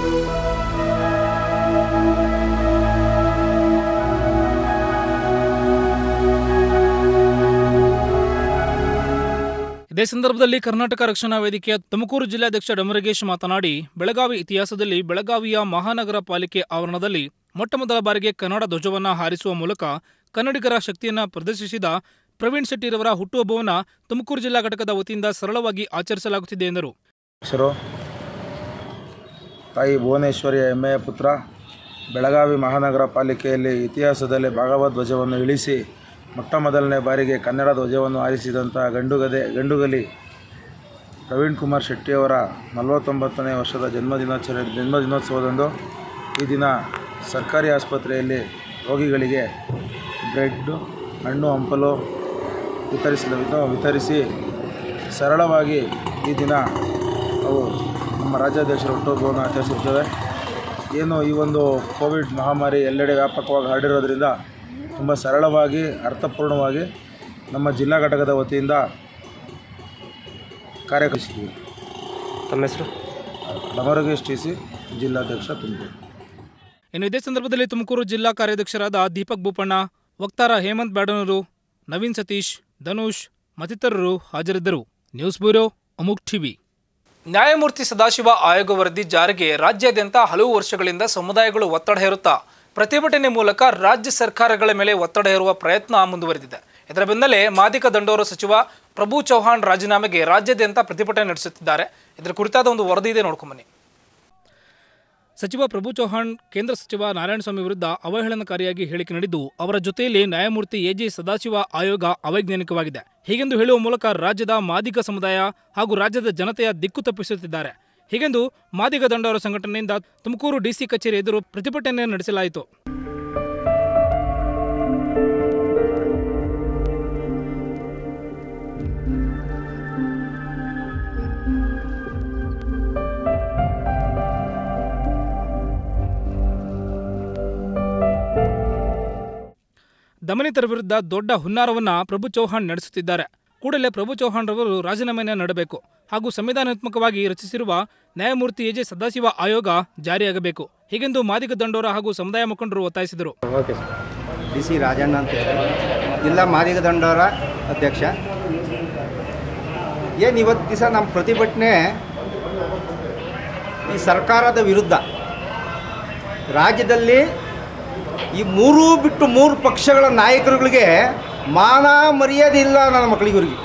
ಇದೇ ಸಂದರ್ಭದಲ್ಲಿ ಕರ್ನಾಟಕ ರಕ್ಷಣಾ ವೇದಿಕೆಯ ತುಮಕೂರು ಜಿಲ್ಲಾಧ್ಯಕ್ಷ ಡಮರಗೇಶ್ ಮಾತನಾಡಿ ಬೆಳಗಾವಿ ಇತಿಹಾಸದಲ್ಲಿ ಬೆಳಗಾವಿಯ ಮಹಾನಗರ ಪಾಲಿಕೆ ಆವರಣದಲ್ಲಿ ಮೊಟ್ಟಮೊದಲ ಬಾರಿಗೆ ಕನ್ನಡ ಧ್ವಜವನ್ನ ಹಾರಿಸುವ ಮೂಲಕ ಕನ್ನಡಿಗರ ಶಕ್ತಿಯನ್ನ ಪ್ರದರ್ಶಿಸಿದ ಪ್ರವೀಣ್ ಶೆಟ್ಟಿರವರ ಹುಟ್ಟುಹಬ್ಬವನ್ನು ತುಮಕೂರು ಜಿಲ್ಲಾ ಘಟಕದ ವತಿಯಿಂದ ಸರಳವಾಗಿ ಆಚರಿಸಲಾಗುತ್ತಿದೆ ಎಂದರು ಹೆಸರು ತಾಯಿ ಭುವನೇಶ್ವರಿಯ ಹೆಮ್ಮೆಯ ಪುತ್ರ ಬೆಳಗಾವಿ ಮಹಾನಗರ ಪಾಲಿಕೆಯಲ್ಲಿ ಇತಿಹಾಸದಲ್ಲಿ ಭಾಗವತ್ ಧ್ವಜವನ್ನು ಇಳಿಸಿ ಮೊಟ್ಟ ಮೊದಲನೇ ಬಾರಿಗೆ ಕನ್ನಡ ಧ್ವಜವನ್ನು ಆರಿಸಿದಂಥ ಗಂಡುಗದೆ ಗಂಡುಗಲಿ ಪ್ರವೀಣ್ ಕುಮಾರ್ ಶೆಟ್ಟಿಯವರ ನಲವತ್ತೊಂಬತ್ತನೇ ವರ್ಷದ ಜನ್ಮದಿನಾಚರಣೆ ಜನ್ಮದಿನೋತ್ಸವದಂದು ಈ ದಿನ ಸರ್ಕಾರಿ ಆಸ್ಪತ್ರೆಯಲ್ಲಿ ರೋಗಿಗಳಿಗೆ ಬ್ರೆಡ್ ಹಣ್ಣು ಹಂಪಲು ವಿತರಿಸಲು ವಿತರಿಸಿ ಸರಳವಾಗಿ ಈ ದಿನ ಅವು ನಮ್ಮ ರಾಜ್ಯಾಧ್ಯಕ್ಷರ ಹುಟ್ಟುಹಬ್ಬವನ್ನು ಆಚರಿಸುತ್ತೇವೆ ಏನು ಈ ಒಂದು ಕೋವಿಡ್ ಮಹಾಮಾರಿ ಎಲ್ಲೆಡೆ ವ್ಯಾಪಕವಾಗಿ ಹರಡಿರೋದ್ರಿಂದ ತುಂಬ ಸರಳವಾಗಿ ಅರ್ಥಪೂರ್ಣವಾಗಿ ನಮ್ಮ ಜಿಲ್ಲಾ ಘಟಕದ ವತಿಯಿಂದ ಕಾರ್ಯಕ್ರಮಿಸಿದ್ದೀವಿ ತಮ್ಮ ಹೆಸರು ಡಮರಗೇಶ್ ಟಿ ಸಿ ಜಿಲ್ಲಾಧ್ಯಕ್ಷ ತುಮಕೂರು ಇನ್ನು ಇದೇ ಸಂದರ್ಭದಲ್ಲಿ ತುಮಕೂರು ಜಿಲ್ಲಾ ಕಾರ್ಯಾಧ್ಯಕ್ಷರಾದ ದೀಪಕ್ ಬೋಪಣ್ಣ ವಕ್ತಾರ ಹೇಮಂತ್ ಬ್ಯಾಡನೂರು ನವೀನ್ ಸತೀಶ್ ಧನುಷ್ ಮತ್ತಿತರರು ಹಾಜರಿದ್ದರು ನ್ಯೂಸ್ ಬ್ಯೂರೋ ಅಮುಕ್ ಟಿವಿ ನ್ಯಾಯಮೂರ್ತಿ ಸದಾಶಿವ ಆಯೋಗ ವರದಿ ಜಾರಿಗೆ ರಾಜ್ಯಾದ್ಯಂತ ಹಲವು ವರ್ಷಗಳಿಂದ ಸಮುದಾಯಗಳು ಒತ್ತಡ ಹೇರುತ್ತಾ ಪ್ರತಿಭಟನೆ ಮೂಲಕ ರಾಜ್ಯ ಸರ್ಕಾರಗಳ ಮೇಲೆ ಒತ್ತಡ ಹೇರುವ ಪ್ರಯತ್ನ ಮುಂದುವರೆದಿದೆ ಇದರ ಬೆನ್ನಲ್ಲೇ ಮಾದಿಕ ದಂಡೋರ ಸಚಿವ ಪ್ರಭು ಚೌಹಾಣ್ ರಾಜೀನಾಮೆಗೆ ರಾಜ್ಯಾದ್ಯಂತ ಪ್ರತಿಭಟನೆ ನಡೆಸುತ್ತಿದ್ದಾರೆ ಇದರ ಕುರಿತಾದ ಒಂದು ವರದಿ ಇದೆ ನೋಡ್ಕೊಂಬನ್ನಿ ಸಚಿವ ಪ್ರಭು ಚೌಹಾಣ್ ಕೇಂದ್ರ ಸಚಿವ ನಾರಾಯಣಸ್ವಾಮಿ ವಿರುದ್ಧ ಅವಹೇಳನಕಾರಿಯಾಗಿ ಹೇಳಿಕೆ ನೀಡಿದ್ದು ಅವರ ಜೊತೆಯಲ್ಲಿ ನ್ಯಾಯಮೂರ್ತಿ ಎಜಿ ಸದಾಶಿವ ಆಯೋಗ ಅವೈಜ್ಞಾನಿಕವಾಗಿದೆ ಹೀಗೆಂದು ಹೇಳುವ ಮೂಲಕ ರಾಜ್ಯದ ಮಾದಿಗ ಸಮುದಾಯ ಹಾಗೂ ರಾಜ್ಯದ ಜನತೆಯ ದಿಕ್ಕು ತಪ್ಪಿಸುತ್ತಿದ್ದಾರೆ ಹೀಗೆಂದು ಮಾದಿಗ ದಂಡೋರ ಸಂಘಟನೆಯಿಂದ ತುಮಕೂರು ಡಿಸಿ ಕಚೇರಿ ಎದುರು ಪ್ರತಿಭಟನೆ ನಡೆಸಲಾಯಿತು ದಮನಿತರ ವಿರುದ್ಧ ದೊಡ್ಡ ಹುನ್ನಾರವನ್ನ ಪ್ರಭು ಚೌಹಾಣ್ ನಡೆಸುತ್ತಿದ್ದಾರೆ ಕೂಡಲೇ ಪ್ರಭು ಚೌಹಾಣ್ ರವರು ರಾಜೀನಾಮೆಯನ್ನು ನೀಡಬೇಕು ಹಾಗೂ ಸಂವಿಧಾನಾತ್ಮಕವಾಗಿ ರಚಿಸಿರುವ ನ್ಯಾಯಮೂರ್ತಿ ಎಜೆ ಸದಾಶಿವ ಆಯೋಗ ಜಾರಿಯಾಗಬೇಕು ಹೀಗೆಂದು ಮಾದಿಗ ದಂಡೋರ ಹಾಗೂ ಸಮುದಾಯ ಮುಖಂಡರು ಒತ್ತಾಯಿಸಿದರು ಡಿ ಸಿ ರಾಜಣ್ಣ ಅಂತ ಹೇಳಿ ಜಿಲ್ಲಾ ಮಾದಿಗ ದಂಡೋರ ಅಧ್ಯಕ್ಷ ಏನು ಇವತ್ತು ದಿವಸ ನಮ್ಮ ಪ್ರತಿಭಟನೆ ಈ ಸರ್ಕಾರದ ವಿರುದ್ಧ ರಾಜ್ಯದಲ್ಲಿ ಈ ಮೂರೂ ಬಿಟ್ಟು ಮೂರು ಪಕ್ಷಗಳ ನಾಯಕರುಗಳಿಗೆ ಮಾನ ಮರ್ಯಾದೆ ಇಲ್ಲ ನನ್ನ ಮಕ್ಕಳಿಗರಿಗೆ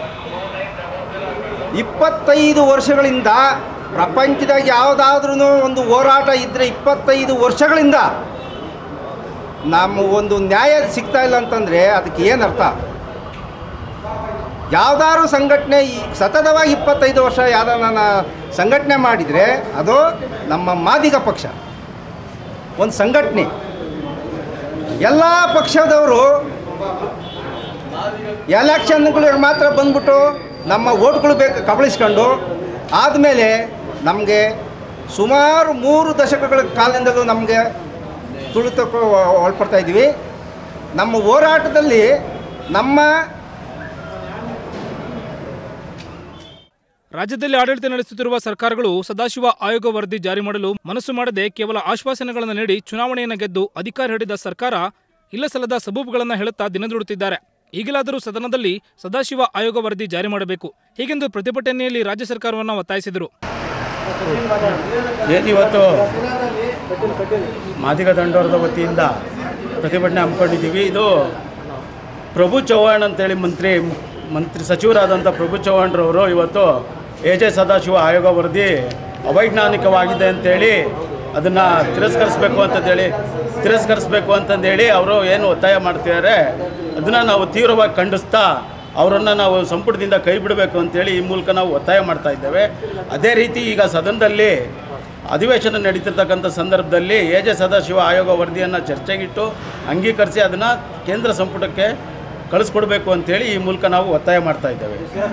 ಇಪ್ಪತ್ತೈದು ವರ್ಷಗಳಿಂದ ಪ್ರಪಂಚದಾಗ ಯಾವುದಾದ್ರೂ ಒಂದು ಹೋರಾಟ ಇದ್ದರೆ ಇಪ್ಪತ್ತೈದು ವರ್ಷಗಳಿಂದ ನಮ್ಮ ಒಂದು ನ್ಯಾಯ ಸಿಗ್ತಾ ಇಲ್ಲ ಅಂತಂದರೆ ಅದಕ್ಕೆ ಏನು ಅರ್ಥ ಯಾವ್ದಾದ್ರು ಸಂಘಟನೆ ಈ ಸತತವಾಗಿ ಇಪ್ಪತ್ತೈದು ವರ್ಷ ಯಾವ್ದಾರ ಸಂಘಟನೆ ಮಾಡಿದರೆ ಅದು ನಮ್ಮ ಮಾದಿಗ ಪಕ್ಷ ಒಂದು ಸಂಘಟನೆ ಎಲ್ಲ ಪಕ್ಷದವರು ಎಲೆಕ್ಷನ್ಗಳಿಗೆ ಮಾತ್ರ ಬಂದ್ಬಿಟ್ಟು ನಮ್ಮ ಓಟ್ಗಳು ಬೇಕು ಕಬಳಿಸ್ಕೊಂಡು ಆದಮೇಲೆ ನಮಗೆ ಸುಮಾರು ಮೂರು ದಶಕಗಳ ಕಾಲದಿಂದಲೂ ನಮಗೆ ತುಳಿತಕ್ಕೆ ಒಳಪಡ್ತಾ ಇದ್ದೀವಿ ನಮ್ಮ ಹೋರಾಟದಲ್ಲಿ ನಮ್ಮ ರಾಜ್ಯದಲ್ಲಿ ಆಡಳಿತ ನಡೆಸುತ್ತಿರುವ ಸರ್ಕಾರಗಳು ಸದಾಶಿವ ಆಯೋಗ ವರದಿ ಜಾರಿ ಮಾಡಲು ಮನಸ್ಸು ಮಾಡದೆ ಕೇವಲ ಆಶ್ವಾಸನೆಗಳನ್ನು ನೀಡಿ ಚುನಾವಣೆಯನ್ನು ಗೆದ್ದು ಅಧಿಕಾರ ಹಿಡಿದ ಸರ್ಕಾರ ಇಲ್ಲಸಲ್ಲದ ಸಬೂಬುಗಳನ್ನು ಹೇಳುತ್ತಾ ದಿನದುಡುತ್ತಿದ್ದಾರೆ ಈಗಲಾದರೂ ಸದನದಲ್ಲಿ ಸದಾಶಿವ ಆಯೋಗ ವರದಿ ಜಾರಿ ಮಾಡಬೇಕು ಹೀಗೆಂದು ಪ್ರತಿಭಟನೆಯಲ್ಲಿ ರಾಜ್ಯ ಸರ್ಕಾರವನ್ನು ಒತ್ತಾಯಿಸಿದರು ಏನಿವತ್ತು ಮಾದಿಗ ದಂಡೋರದ ವತಿಯಿಂದ ಪ್ರತಿಭಟನೆ ಹಮ್ಮಿಕೊಂಡಿದ್ದೀವಿ ಇದು ಪ್ರಭು ಚೌಹಾಣ್ ಅಂತೇಳಿ ಮಂತ್ರಿ ಮಂತ್ರಿ ಸಚಿವರಾದಂಥ ಪ್ರಭು ಚೌಹಾಣ್ರವರು ಇವತ್ತು ಎ ಜೆ ಸದಾಶಿವ ಆಯೋಗ ವರದಿ ಅವೈಜ್ಞಾನಿಕವಾಗಿದೆ ಅಂತೇಳಿ ಅದನ್ನು ತಿರಸ್ಕರಿಸಬೇಕು ಅಂತಂದೇಳಿ ತಿರಸ್ಕರಿಸಬೇಕು ಅಂತಂದೇಳಿ ಅವರು ಏನು ಒತ್ತಾಯ ಮಾಡ್ತಿದ್ದಾರೆ ಅದನ್ನು ನಾವು ತೀವ್ರವಾಗಿ ಖಂಡಿಸ್ತಾ ಅವರನ್ನು ನಾವು ಸಂಪುಟದಿಂದ ಕೈ ಬಿಡಬೇಕು ಅಂತೇಳಿ ಈ ಮೂಲಕ ನಾವು ಒತ್ತಾಯ ಮಾಡ್ತಾ ಇದ್ದೇವೆ ಅದೇ ರೀತಿ ಈಗ ಸದನದಲ್ಲಿ ಅಧಿವೇಶನ ನಡೀತಿರ್ತಕ್ಕಂಥ ಸಂದರ್ಭದಲ್ಲಿ ಎ ಜೆ ಸದಾಶಿವ ಆಯೋಗ ವರದಿಯನ್ನು ಚರ್ಚೆಗಿಟ್ಟು ಅಂಗೀಕರಿಸಿ ಅದನ್ನು ಕೇಂದ್ರ ಸಂಪುಟಕ್ಕೆ ಕಳಿಸ್ಕೊಡ್ಬೇಕು ಅಂತೇಳಿ ಈ ಮೂಲಕ ನಾವು ಒತ್ತಾಯ ಮಾಡ್ತಾ ಇದ್ದೇವೆ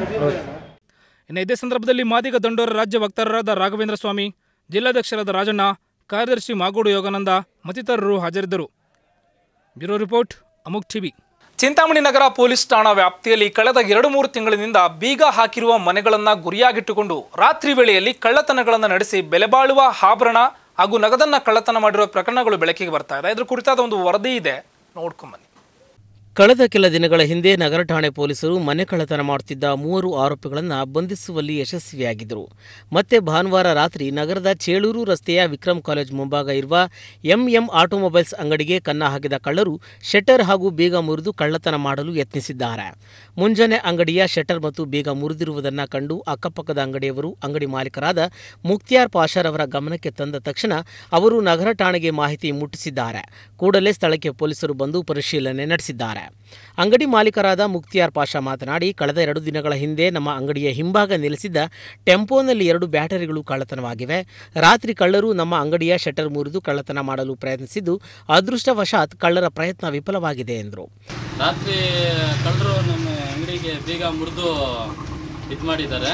ಇನ್ನು ಇದೇ ಸಂದರ್ಭದಲ್ಲಿ ಮಾದಿಗ ದಂಡೋರ ರಾಜ್ಯ ವಕ್ತಾರರಾದ ರಾಘವೇಂದ್ರ ಸ್ವಾಮಿ ಜಿಲ್ಲಾಧ್ಯಕ್ಷರಾದ ರಾಜಣ್ಣ ಕಾರ್ಯದರ್ಶಿ ಮಾಗೋಡು ಯೋಗಾನಂದ ಮತ್ತಿತರರು ಹಾಜರಿದ್ದರು bureau report Amuk TV Chintamani ನಗರ ಪೊಲೀಸ್ ಠಾಣಾ ವ್ಯಾಪ್ತಿಯಲ್ಲಿ ಕಳೆದ ಎರಡು ಮೂರು ತಿಂಗಳಿನಿಂದ ಬೀಗ ಹಾಕಿರುವ ಮನೆಗಳನ್ನು ಗುರಿಯಾಗಿಟ್ಟುಕೊಂಡು ರಾತ್ರಿ ವೇಳೆಯಲ್ಲಿ ಕಳ್ಳತನಗಳನ್ನು ನಡೆಸಿ ಬೆಲೆಬಾಳುವ ಆಭರಣ ಹಾಗೂ ನಗದನ್ನ ಕಳ್ಳತನ ಮಾಡಿರುವ ಪ್ರಕರಣಗಳು ಬೆಳಕಿಗೆ ಬರ್ತಾ ಇದೆ ಇದ್ರ ಕುರಿತಾದ ಒಂದು ವರದಿ ಇದೆ ನೋಡ್ಕೊಂಬನ್ನಿ ಕಳೆದ ಕೆಲ ದಿನಗಳ ಹಿಂದೆ ನಗರ ಠಾಣೆ ಪೊಲೀಸರು ಮನೆ ಕಳ್ಳತನ ಮಾಡುತ್ತಿದ್ದ ಮೂವರು ಆರೋಪಿಗಳನ್ನು ಬಂಧಿಸುವಲ್ಲಿ ಯಶಸ್ವಿಯಾಗಿದ್ದರು ಮತ್ತೆ ಭಾನುವಾರ ರಾತ್ರಿ ನಗರದ ಚೇಳೂರು ರಸ್ತೆಯ ವಿಕ್ರಮ್ ಕಾಲೇಜ್ ಮುಂಭಾಗ ಇರುವ ಎಂಎಂ ಆಟೋಮೊಬೈಲ್ಸ್ ಅಂಗಡಿಗೆ ಕನ್ನ ಹಾಕಿದ ಕಳ್ಳರು ಶೆಟರ್ ಹಾಗೂ ಬೀಗ ಮುರಿದು ಕಳ್ಳತನ ಮಾಡಲು ಯತ್ನಿಸಿದ್ದಾರೆ ಮುಂಜಾನೆ ಅಂಗಡಿಯ ಶೆಟರ್ ಮತ್ತು ಬೀಗ ಮುರಿದಿರುವುದನ್ನು ಕಂಡು ಅಕ್ಕಪಕ್ಕದ ಅಂಗಡಿಯವರು ಅಂಗಡಿ ಮಾಲೀಕರಾದ ಮುಕ್ತಿಯಾರ್ ಪಾಷಾರ್ ಅವರ ಗಮನಕ್ಕೆ ತಂದ ತಕ್ಷಣ ಅವರು ನಗರ ಠಾಣೆಗೆ ಮಾಹಿತಿ ಮುಟ್ಟಿಸಿದ್ದಾರೆ ಕೂಡಲೇ ಸ್ಥಳಕ್ಕೆ ಪೊಲೀಸರು ಬಂದು ಪರಿಶೀಲನೆ ನಡೆಸಿದ್ದಾರೆ ಅಂಗಡಿ ಮಾಲೀಕರಾದ ಮುಕ್ತಿಯಾರ್ ಪಾಷಾ ಮಾತನಾಡಿ ಕಳೆದ ಎರಡು ದಿನಗಳ ಹಿಂದೆ ನಮ್ಮ ಅಂಗಡಿಯ ಹಿಂಭಾಗ ನಿಲ್ಲಿಸಿದ್ದ ಟೆಂಪೋನಲ್ಲಿ ಎರಡು ಬ್ಯಾಟರಿಗಳು ಕಳ್ಳತನವಾಗಿವೆ ರಾತ್ರಿ ಕಳ್ಳರು ನಮ್ಮ ಅಂಗಡಿಯ ಶಟರ್ ಮುರಿದು ಕಳ್ಳತನ ಮಾಡಲು ಪ್ರಯತ್ನಿಸಿದ್ದು ಅದೃಷ್ಟವಶಾತ್ ಕಳ್ಳರ ಪ್ರಯತ್ನ ವಿಫಲವಾಗಿದೆ ಎಂದರು ರಾತ್ರಿ ಕಳ್ಳರು ನಮ್ಮ ಅಂಗಡಿಗೆ ಬೀಗ ಮುರಿದು ಇದು ಮಾಡಿದ್ದಾರೆ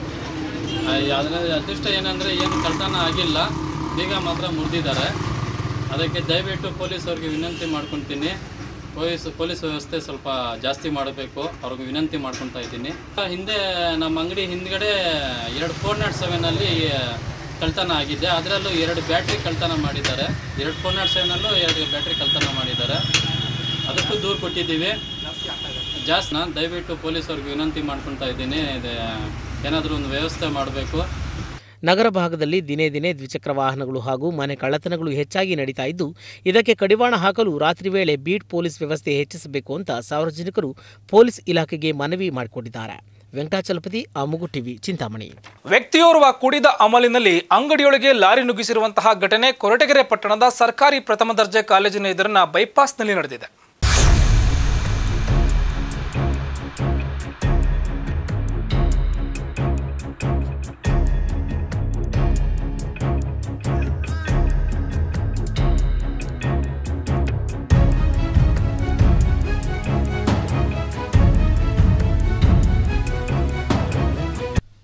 ಅದರ ಅದೃಷ್ಟ ಏನಂದರೆ ಏನು ಕಳ್ತನ ಆಗಿಲ್ಲ ಬೀಗ ಮಾತ್ರ ಮುರಿದಿದ್ದಾರೆ ಅದಕ್ಕೆ ದಯವಿಟ್ಟು ಪೊಲೀಸವ್ರಿಗೆ ವಿನಂತಿ ಮಾಡ್ಕೊತೀನಿ ಪೊಲೀಸ್ ಪೊಲೀಸ್ ವ್ಯವಸ್ಥೆ ಸ್ವಲ್ಪ ಜಾಸ್ತಿ ಮಾಡಬೇಕು ಅವ್ರಿಗೆ ವಿನಂತಿ ಮಾಡ್ಕೊತಾ ಇದ್ದೀನಿ ಹಿಂದೆ ನಮ್ಮ ಅಂಗಡಿ ಹಿಂದ್ಗಡೆ ಎರಡು ಫೋರ್ ನಾಟ್ ಸೆವೆನಲ್ಲಿ ಕಳ್ತನ ಆಗಿದೆ ಅದರಲ್ಲೂ ಎರಡು ಬ್ಯಾಟ್ರಿ ಕಳ್ತನ ಮಾಡಿದ್ದಾರೆ ಎರಡು ಫೋರ್ ನಾಟ್ ಸೆವೆನಲ್ಲೂ ಎರಡು ಬ್ಯಾಟ್ರಿ ಕಳ್ತನ ಮಾಡಿದ್ದಾರೆ ಅದಕ್ಕೂ ದೂರು ಕೊಟ್ಟಿದ್ದೀವಿ ಜಾಸ್ತಿ ನಾನು ದಯವಿಟ್ಟು ಪೊಲೀಸವ್ರಿಗೆ ವಿನಂತಿ ಮಾಡ್ಕೊತಾ ಇದ್ದೀನಿ ಇದು ಏನಾದರೂ ಒಂದು ವ್ಯವಸ್ಥೆ ಮಾಡಬೇಕು ನಗರ ಭಾಗದಲ್ಲಿ ದಿನೇ ದಿನೇ ದ್ವಿಚಕ್ರ ವಾಹನಗಳು ಹಾಗೂ ಮನೆ ಕಳ್ಳತನಗಳು ಹೆಚ್ಚಾಗಿ ನಡೀತಾ ಇದ್ದು ಇದಕ್ಕೆ ಕಡಿವಾಣ ಹಾಕಲು ರಾತ್ರಿ ವೇಳೆ ಬೀಟ್ ಪೊಲೀಸ್ ವ್ಯವಸ್ಥೆ ಹೆಚ್ಚಿಸಬೇಕು ಅಂತ ಸಾರ್ವಜನಿಕರು ಪೊಲೀಸ್ ಇಲಾಖೆಗೆ ಮನವಿ ಮಾಡಿಕೊಂಡಿದ್ದಾರೆ ವೆಂಕಟಾಚಲಪತಿ ಅಮುಗು ಟಿವಿ ಚಿಂತಾಮಣಿ ವ್ಯಕ್ತಿಯೋರ್ವ ಕುಡಿದ ಅಮಲಿನಲ್ಲಿ ಅಂಗಡಿಯೊಳಗೆ ಲಾರಿ ನುಗ್ಗಿಸಿರುವಂತಹ ಘಟನೆ ಕೊರಟಗೆರೆ ಪಟ್ಟಣದ ಸರ್ಕಾರಿ ಪ್ರಥಮ ದರ್ಜೆ ಕಾಲೇಜಿನ ಎದುರಿನ ಬೈಪಾಸ್ನಲ್ಲಿ ನಡೆದಿದೆ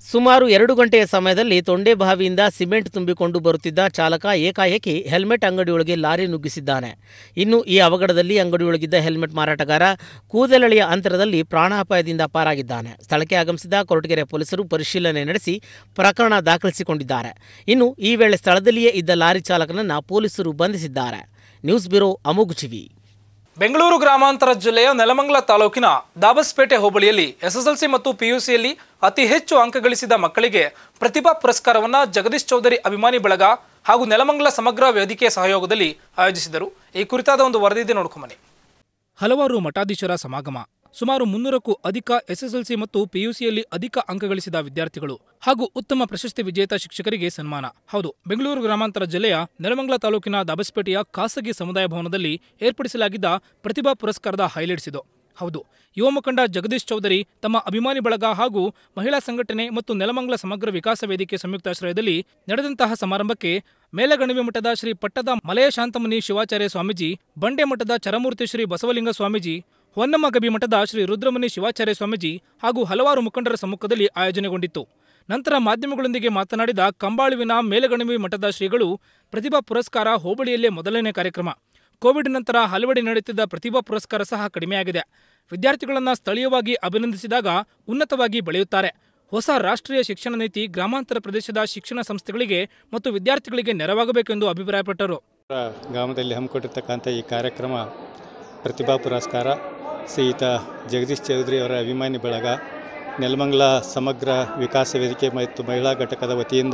ಸುಮಾರು ಎರಡು ಗಂಟೆಯ ಸಮಯದಲ್ಲಿ ತೊಂಡೆಬಾವಿಯಿಂದ ಸಿಮೆಂಟ್ ತುಂಬಿಕೊಂಡು ಬರುತ್ತಿದ್ದ ಚಾಲಕ ಏಕಾಏಕಿ ಹೆಲ್ಮೆಟ್ ಅಂಗಡಿಯೊಳಗೆ ಲಾರಿ ನುಗ್ಗಿಸಿದ್ದಾನೆ ಇನ್ನು ಈ ಅವಘಡದಲ್ಲಿ ಅಂಗಡಿಯೊಳಗಿದ್ದ ಹೆಲ್ಮೆಟ್ ಮಾರಾಟಗಾರ ಕೂದಲಳಿಯ ಅಂತರದಲ್ಲಿ ಪ್ರಾಣಾಪಾಯದಿಂದ ಪಾರಾಗಿದ್ದಾನೆ ಸ್ಥಳಕ್ಕೆ ಆಗಮಿಸಿದ ಕೊರಟಗೆರೆ ಪೊಲೀಸರು ಪರಿಶೀಲನೆ ನಡೆಸಿ ಪ್ರಕರಣ ದಾಖಲಿಸಿಕೊಂಡಿದ್ದಾರೆ ಇನ್ನು ಈ ವೇಳೆ ಸ್ಥಳದಲ್ಲಿಯೇ ಇದ್ದ ಲಾರಿ ಚಾಲಕನನ್ನು ಪೊಲೀಸರು ಬಂಧಿಸಿದ್ದಾರೆ ನ್ಯೂಸ್ ಬ್ಯೂರೋ ಅಮೋಘಚಿವಿ ಬೆಂಗಳೂರು ಗ್ರಾಮಾಂತರ ಜಿಲ್ಲೆಯ ನೆಲಮಂಗಲ ತಾಲೂಕಿನ ದಾಬಸ್ಪೇಟೆ ಹೋಬಳಿಯಲ್ಲಿ ಎಸ್ಎಸ್ಎಲ್ಸಿ ಮತ್ತು ಪಿಯುಸಿಯಲ್ಲಿ ಅತಿ ಹೆಚ್ಚು ಅಂಕ ಗಳಿಸಿದ ಮಕ್ಕಳಿಗೆ ಪ್ರತಿಭಾ ಪುರಸ್ಕಾರವನ್ನ ಜಗದೀಶ್ ಚೌಧರಿ ಅಭಿಮಾನಿ ಬಳಗ ಹಾಗೂ ನೆಲಮಂಗಲ ಸಮಗ್ರ ವೇದಿಕೆ ಸಹಯೋಗದಲ್ಲಿ ಆಯೋಜಿಸಿದರು ಈ ಕುರಿತಾದ ಒಂದು ವರದಿದೆ ನೋಡ್ಕೊಂಬನ್ನಿ ಹಲವಾರು ಮಠಾಧೀಶರ ಸಮಾಗಮ ಸುಮಾರು ಮುನ್ನೂರಕ್ಕೂ ಅಧಿಕ ಎಸ್ಎಸ್ಎಲ್ಸಿ ಮತ್ತು ಪಿಯುಸಿಯಲ್ಲಿ ಅಧಿಕ ಅಂಕ ಗಳಿಸಿದ ವಿದ್ಯಾರ್ಥಿಗಳು ಹಾಗೂ ಉತ್ತಮ ಪ್ರಶಸ್ತಿ ವಿಜೇತ ಶಿಕ್ಷಕರಿಗೆ ಸನ್ಮಾನ ಹೌದು ಬೆಂಗಳೂರು ಗ್ರಾಮಾಂತರ ಜಿಲ್ಲೆಯ ನೆಲಮಂಗಲ ತಾಲೂಕಿನ ದಾಬಸ್ಪೇಟೆಯ ಖಾಸಗಿ ಸಮುದಾಯ ಭವನದಲ್ಲಿ ಏರ್ಪಡಿಸಲಾಗಿದ್ದ ಪ್ರತಿಭಾ ಪುರಸ್ಕಾರದ ಹೈಲೈಟ್ಸ್ ಇದು ಹೌದು ಯುವ ಮುಖಂಡ ಜಗದೀಶ್ ಚೌಧರಿ ತಮ್ಮ ಅಭಿಮಾನಿ ಬಳಗ ಹಾಗೂ ಮಹಿಳಾ ಸಂಘಟನೆ ಮತ್ತು ನೆಲಮಂಗಲ ಸಮಗ್ರ ವಿಕಾಸ ವೇದಿಕೆ ಸಂಯುಕ್ತಾಶ್ರಯದಲ್ಲಿ ನಡೆದಂತಹ ಸಮಾರಂಭಕ್ಕೆ ಮೇಲಗಣಿವೆ ಮಠದ ಶ್ರೀ ಪಟ್ಟದ ಮಲಯ ಶಾಂತಮುನಿ ಶಿವಾಚಾರ್ಯ ಸ್ವಾಮೀಜಿ ಬಂಡೆ ಮಠದ ಚರಮೂರ್ತಿ ಶ್ರೀ ಬಸವಲಿಂಗ ಸ್ವಾಮೀಜಿ ಹೊನ್ನಮ್ಮ ಗಬಿ ಮಠದ ಶ್ರೀ ರುದ್ರಮುನಿ ಶಿವಾಚಾರ್ಯ ಸ್ವಾಮೀಜಿ ಹಾಗೂ ಹಲವಾರು ಮುಖಂಡರ ಸಮ್ಮುಖದಲ್ಲಿ ಆಯೋಜನೆಗೊಂಡಿತ್ತು ನಂತರ ಮಾಧ್ಯಮಗಳೊಂದಿಗೆ ಮಾತನಾಡಿದ ಕಂಬಾಳುವಿನ ಮೇಲಗಣಿವೆ ಮಠದ ಶ್ರೀಗಳು ಪ್ರತಿಭಾ ಪುರಸ್ಕಾರ ಹೋಬಳಿಯಲ್ಲೇ ಮೊದಲನೇ ಕಾರ್ಯಕ್ರಮ ಕೋವಿಡ್ ನಂತರ ಹಲವೆಡೆ ನಡೆಯುತ್ತಿದ್ದ ಪ್ರತಿಭಾ ಪುರಸ್ಕಾರ ಸಹ ಕಡಿಮೆಯಾಗಿದೆ ವಿದ್ಯಾರ್ಥಿಗಳನ್ನು ಸ್ಥಳೀಯವಾಗಿ ಅಭಿನಂದಿಸಿದಾಗ ಉನ್ನತವಾಗಿ ಬೆಳೆಯುತ್ತಾರೆ ಹೊಸ ರಾಷ್ಟ್ರೀಯ ಶಿಕ್ಷಣ ನೀತಿ ಗ್ರಾಮಾಂತರ ಪ್ರದೇಶದ ಶಿಕ್ಷಣ ಸಂಸ್ಥೆಗಳಿಗೆ ಮತ್ತು ವಿದ್ಯಾರ್ಥಿಗಳಿಗೆ ನೆರವಾಗಬೇಕೆಂದು ಅಭಿಪ್ರಾಯಪಟ್ಟರು ಗ್ರಾಮದಲ್ಲಿ ಹಮ್ಮಿಕೊಂಡಿರ್ತಕ್ಕಂಥ ಈ ಕಾರ್ಯಕ್ರಮ ಪ್ರತಿಭಾ ಪುರಸ್ಕಾರ ಶ್ರೀಯುತ ಜಗದೀಶ್ ಚೌಧರಿ ಅವರ ಅಭಿಮಾನಿ ಬಳಗ ನೆಲಮಂಗಲ ಸಮಗ್ರ ವಿಕಾಸ ವೇದಿಕೆ ಮತ್ತು ಮಹಿಳಾ ಘಟಕದ ವತಿಯಿಂದ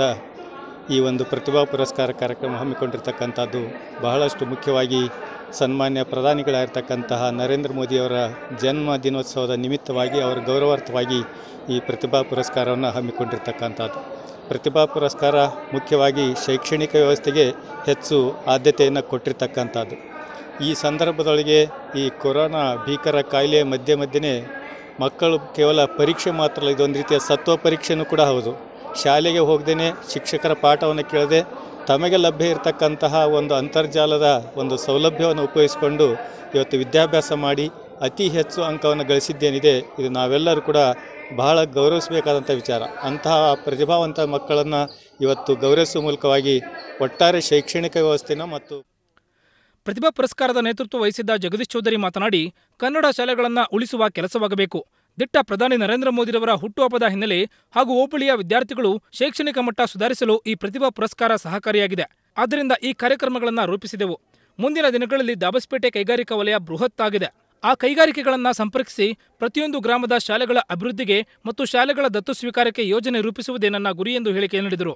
ಈ ಒಂದು ಪ್ರತಿಭಾ ಪುರಸ್ಕಾರ ಕಾರ್ಯಕ್ರಮ ಹಮ್ಮಿಕೊಂಡಿರ್ತಕ್ಕಂಥದ್ದು ಬಹಳಷ್ಟು ಮುಖ್ಯವಾಗಿ ಸನ್ಮಾನ್ಯ ಪ್ರಧಾನಿಗಳಾಗಿರ್ತಕ್ಕಂತಹ ನರೇಂದ್ರ ಮೋದಿಯವರ ಜನ್ಮ ದಿನೋತ್ಸವದ ನಿಮಿತ್ತವಾಗಿ ಅವರ ಗೌರವಾರ್ಥವಾಗಿ ಈ ಪ್ರತಿಭಾ ಪುರಸ್ಕಾರವನ್ನು ಹಮ್ಮಿಕೊಂಡಿರ್ತಕ್ಕಂಥದ್ದು ಪ್ರತಿಭಾ ಪುರಸ್ಕಾರ ಮುಖ್ಯವಾಗಿ ಶೈಕ್ಷಣಿಕ ವ್ಯವಸ್ಥೆಗೆ ಹೆಚ್ಚು ಆದ್ಯತೆಯನ್ನು ಕೊಟ್ಟಿರ್ತಕ್ಕಂಥದ್ದು ಈ ಸಂದರ್ಭದೊಳಗೆ ಈ ಕೊರೋನಾ ಭೀಕರ ಕಾಯಿಲೆಯ ಮಧ್ಯೆ ಮಧ್ಯೆನೇ ಮಕ್ಕಳು ಕೇವಲ ಪರೀಕ್ಷೆ ಮಾತ್ರ ಅಲ್ಲ ಇದೊಂದು ರೀತಿಯ ಸತ್ವ ಪರೀಕ್ಷೆನೂ ಕೂಡ ಹೌದು ಶಾಲೆಗೆ ಹೋಗದೇ ಶಿಕ್ಷಕರ ಪಾಠವನ್ನು ಕೇಳದೆ ತಮಗೆ ಲಭ್ಯ ಇರತಕ್ಕಂತಹ ಒಂದು ಅಂತರ್ಜಾಲದ ಒಂದು ಸೌಲಭ್ಯವನ್ನು ಉಪಯೋಗಿಸಿಕೊಂಡು ಇವತ್ತು ವಿದ್ಯಾಭ್ಯಾಸ ಮಾಡಿ ಅತಿ ಹೆಚ್ಚು ಅಂಕವನ್ನು ಗಳಿಸಿದ್ದೇನಿದೆ ಇದು ನಾವೆಲ್ಲರೂ ಕೂಡ ಬಹಳ ಗೌರವಿಸಬೇಕಾದಂಥ ವಿಚಾರ ಅಂತಹ ಪ್ರತಿಭಾವಂತ ಮಕ್ಕಳನ್ನು ಇವತ್ತು ಗೌರವಿಸುವ ಮೂಲಕವಾಗಿ ಒಟ್ಟಾರೆ ಶೈಕ್ಷಣಿಕ ವ್ಯವಸ್ಥೆನ ಮತ್ತು ಪ್ರತಿಭಾ ಪುರಸ್ಕಾರದ ನೇತೃತ್ವ ವಹಿಸಿದ್ದ ಜಗದೀಶ್ ಚೌಧರಿ ಮಾತನಾಡಿ ಕನ್ನಡ ಶಾಲೆಗಳನ್ನು ಉಳಿಸುವ ಕೆಲಸವಾಗಬೇಕು ದಿಟ್ಟ ಪ್ರಧಾನಿ ನರೇಂದ್ರ ಮೋದಿರವರ ಹುಟ್ಟುಹಬ್ಬದ ಹಿನ್ನೆಲೆ ಹಾಗೂ ಹೋಬಳಿಯ ವಿದ್ಯಾರ್ಥಿಗಳು ಶೈಕ್ಷಣಿಕ ಮಟ್ಟ ಸುಧಾರಿಸಲು ಈ ಪ್ರತಿಭಾ ಪುರಸ್ಕಾರ ಸಹಕಾರಿಯಾಗಿದೆ ಆದ್ದರಿಂದ ಈ ಕಾರ್ಯಕ್ರಮಗಳನ್ನು ರೂಪಿಸಿದೆವು ಮುಂದಿನ ದಿನಗಳಲ್ಲಿ ದಾಬಸ್ಪೇಟೆ ಕೈಗಾರಿಕಾ ವಲಯ ಬೃಹತ್ ಆಗಿದೆ ಆ ಕೈಗಾರಿಕೆಗಳನ್ನು ಸಂಪರ್ಕಿಸಿ ಪ್ರತಿಯೊಂದು ಗ್ರಾಮದ ಶಾಲೆಗಳ ಅಭಿವೃದ್ಧಿಗೆ ಮತ್ತು ಶಾಲೆಗಳ ದತ್ತು ಸ್ವೀಕಾರಕ್ಕೆ ಯೋಜನೆ ರೂಪಿಸುವುದೇ ನನ್ನ ಗುರಿ ಎಂದು ಹೇಳಿಕೆ ನೀಡಿದರು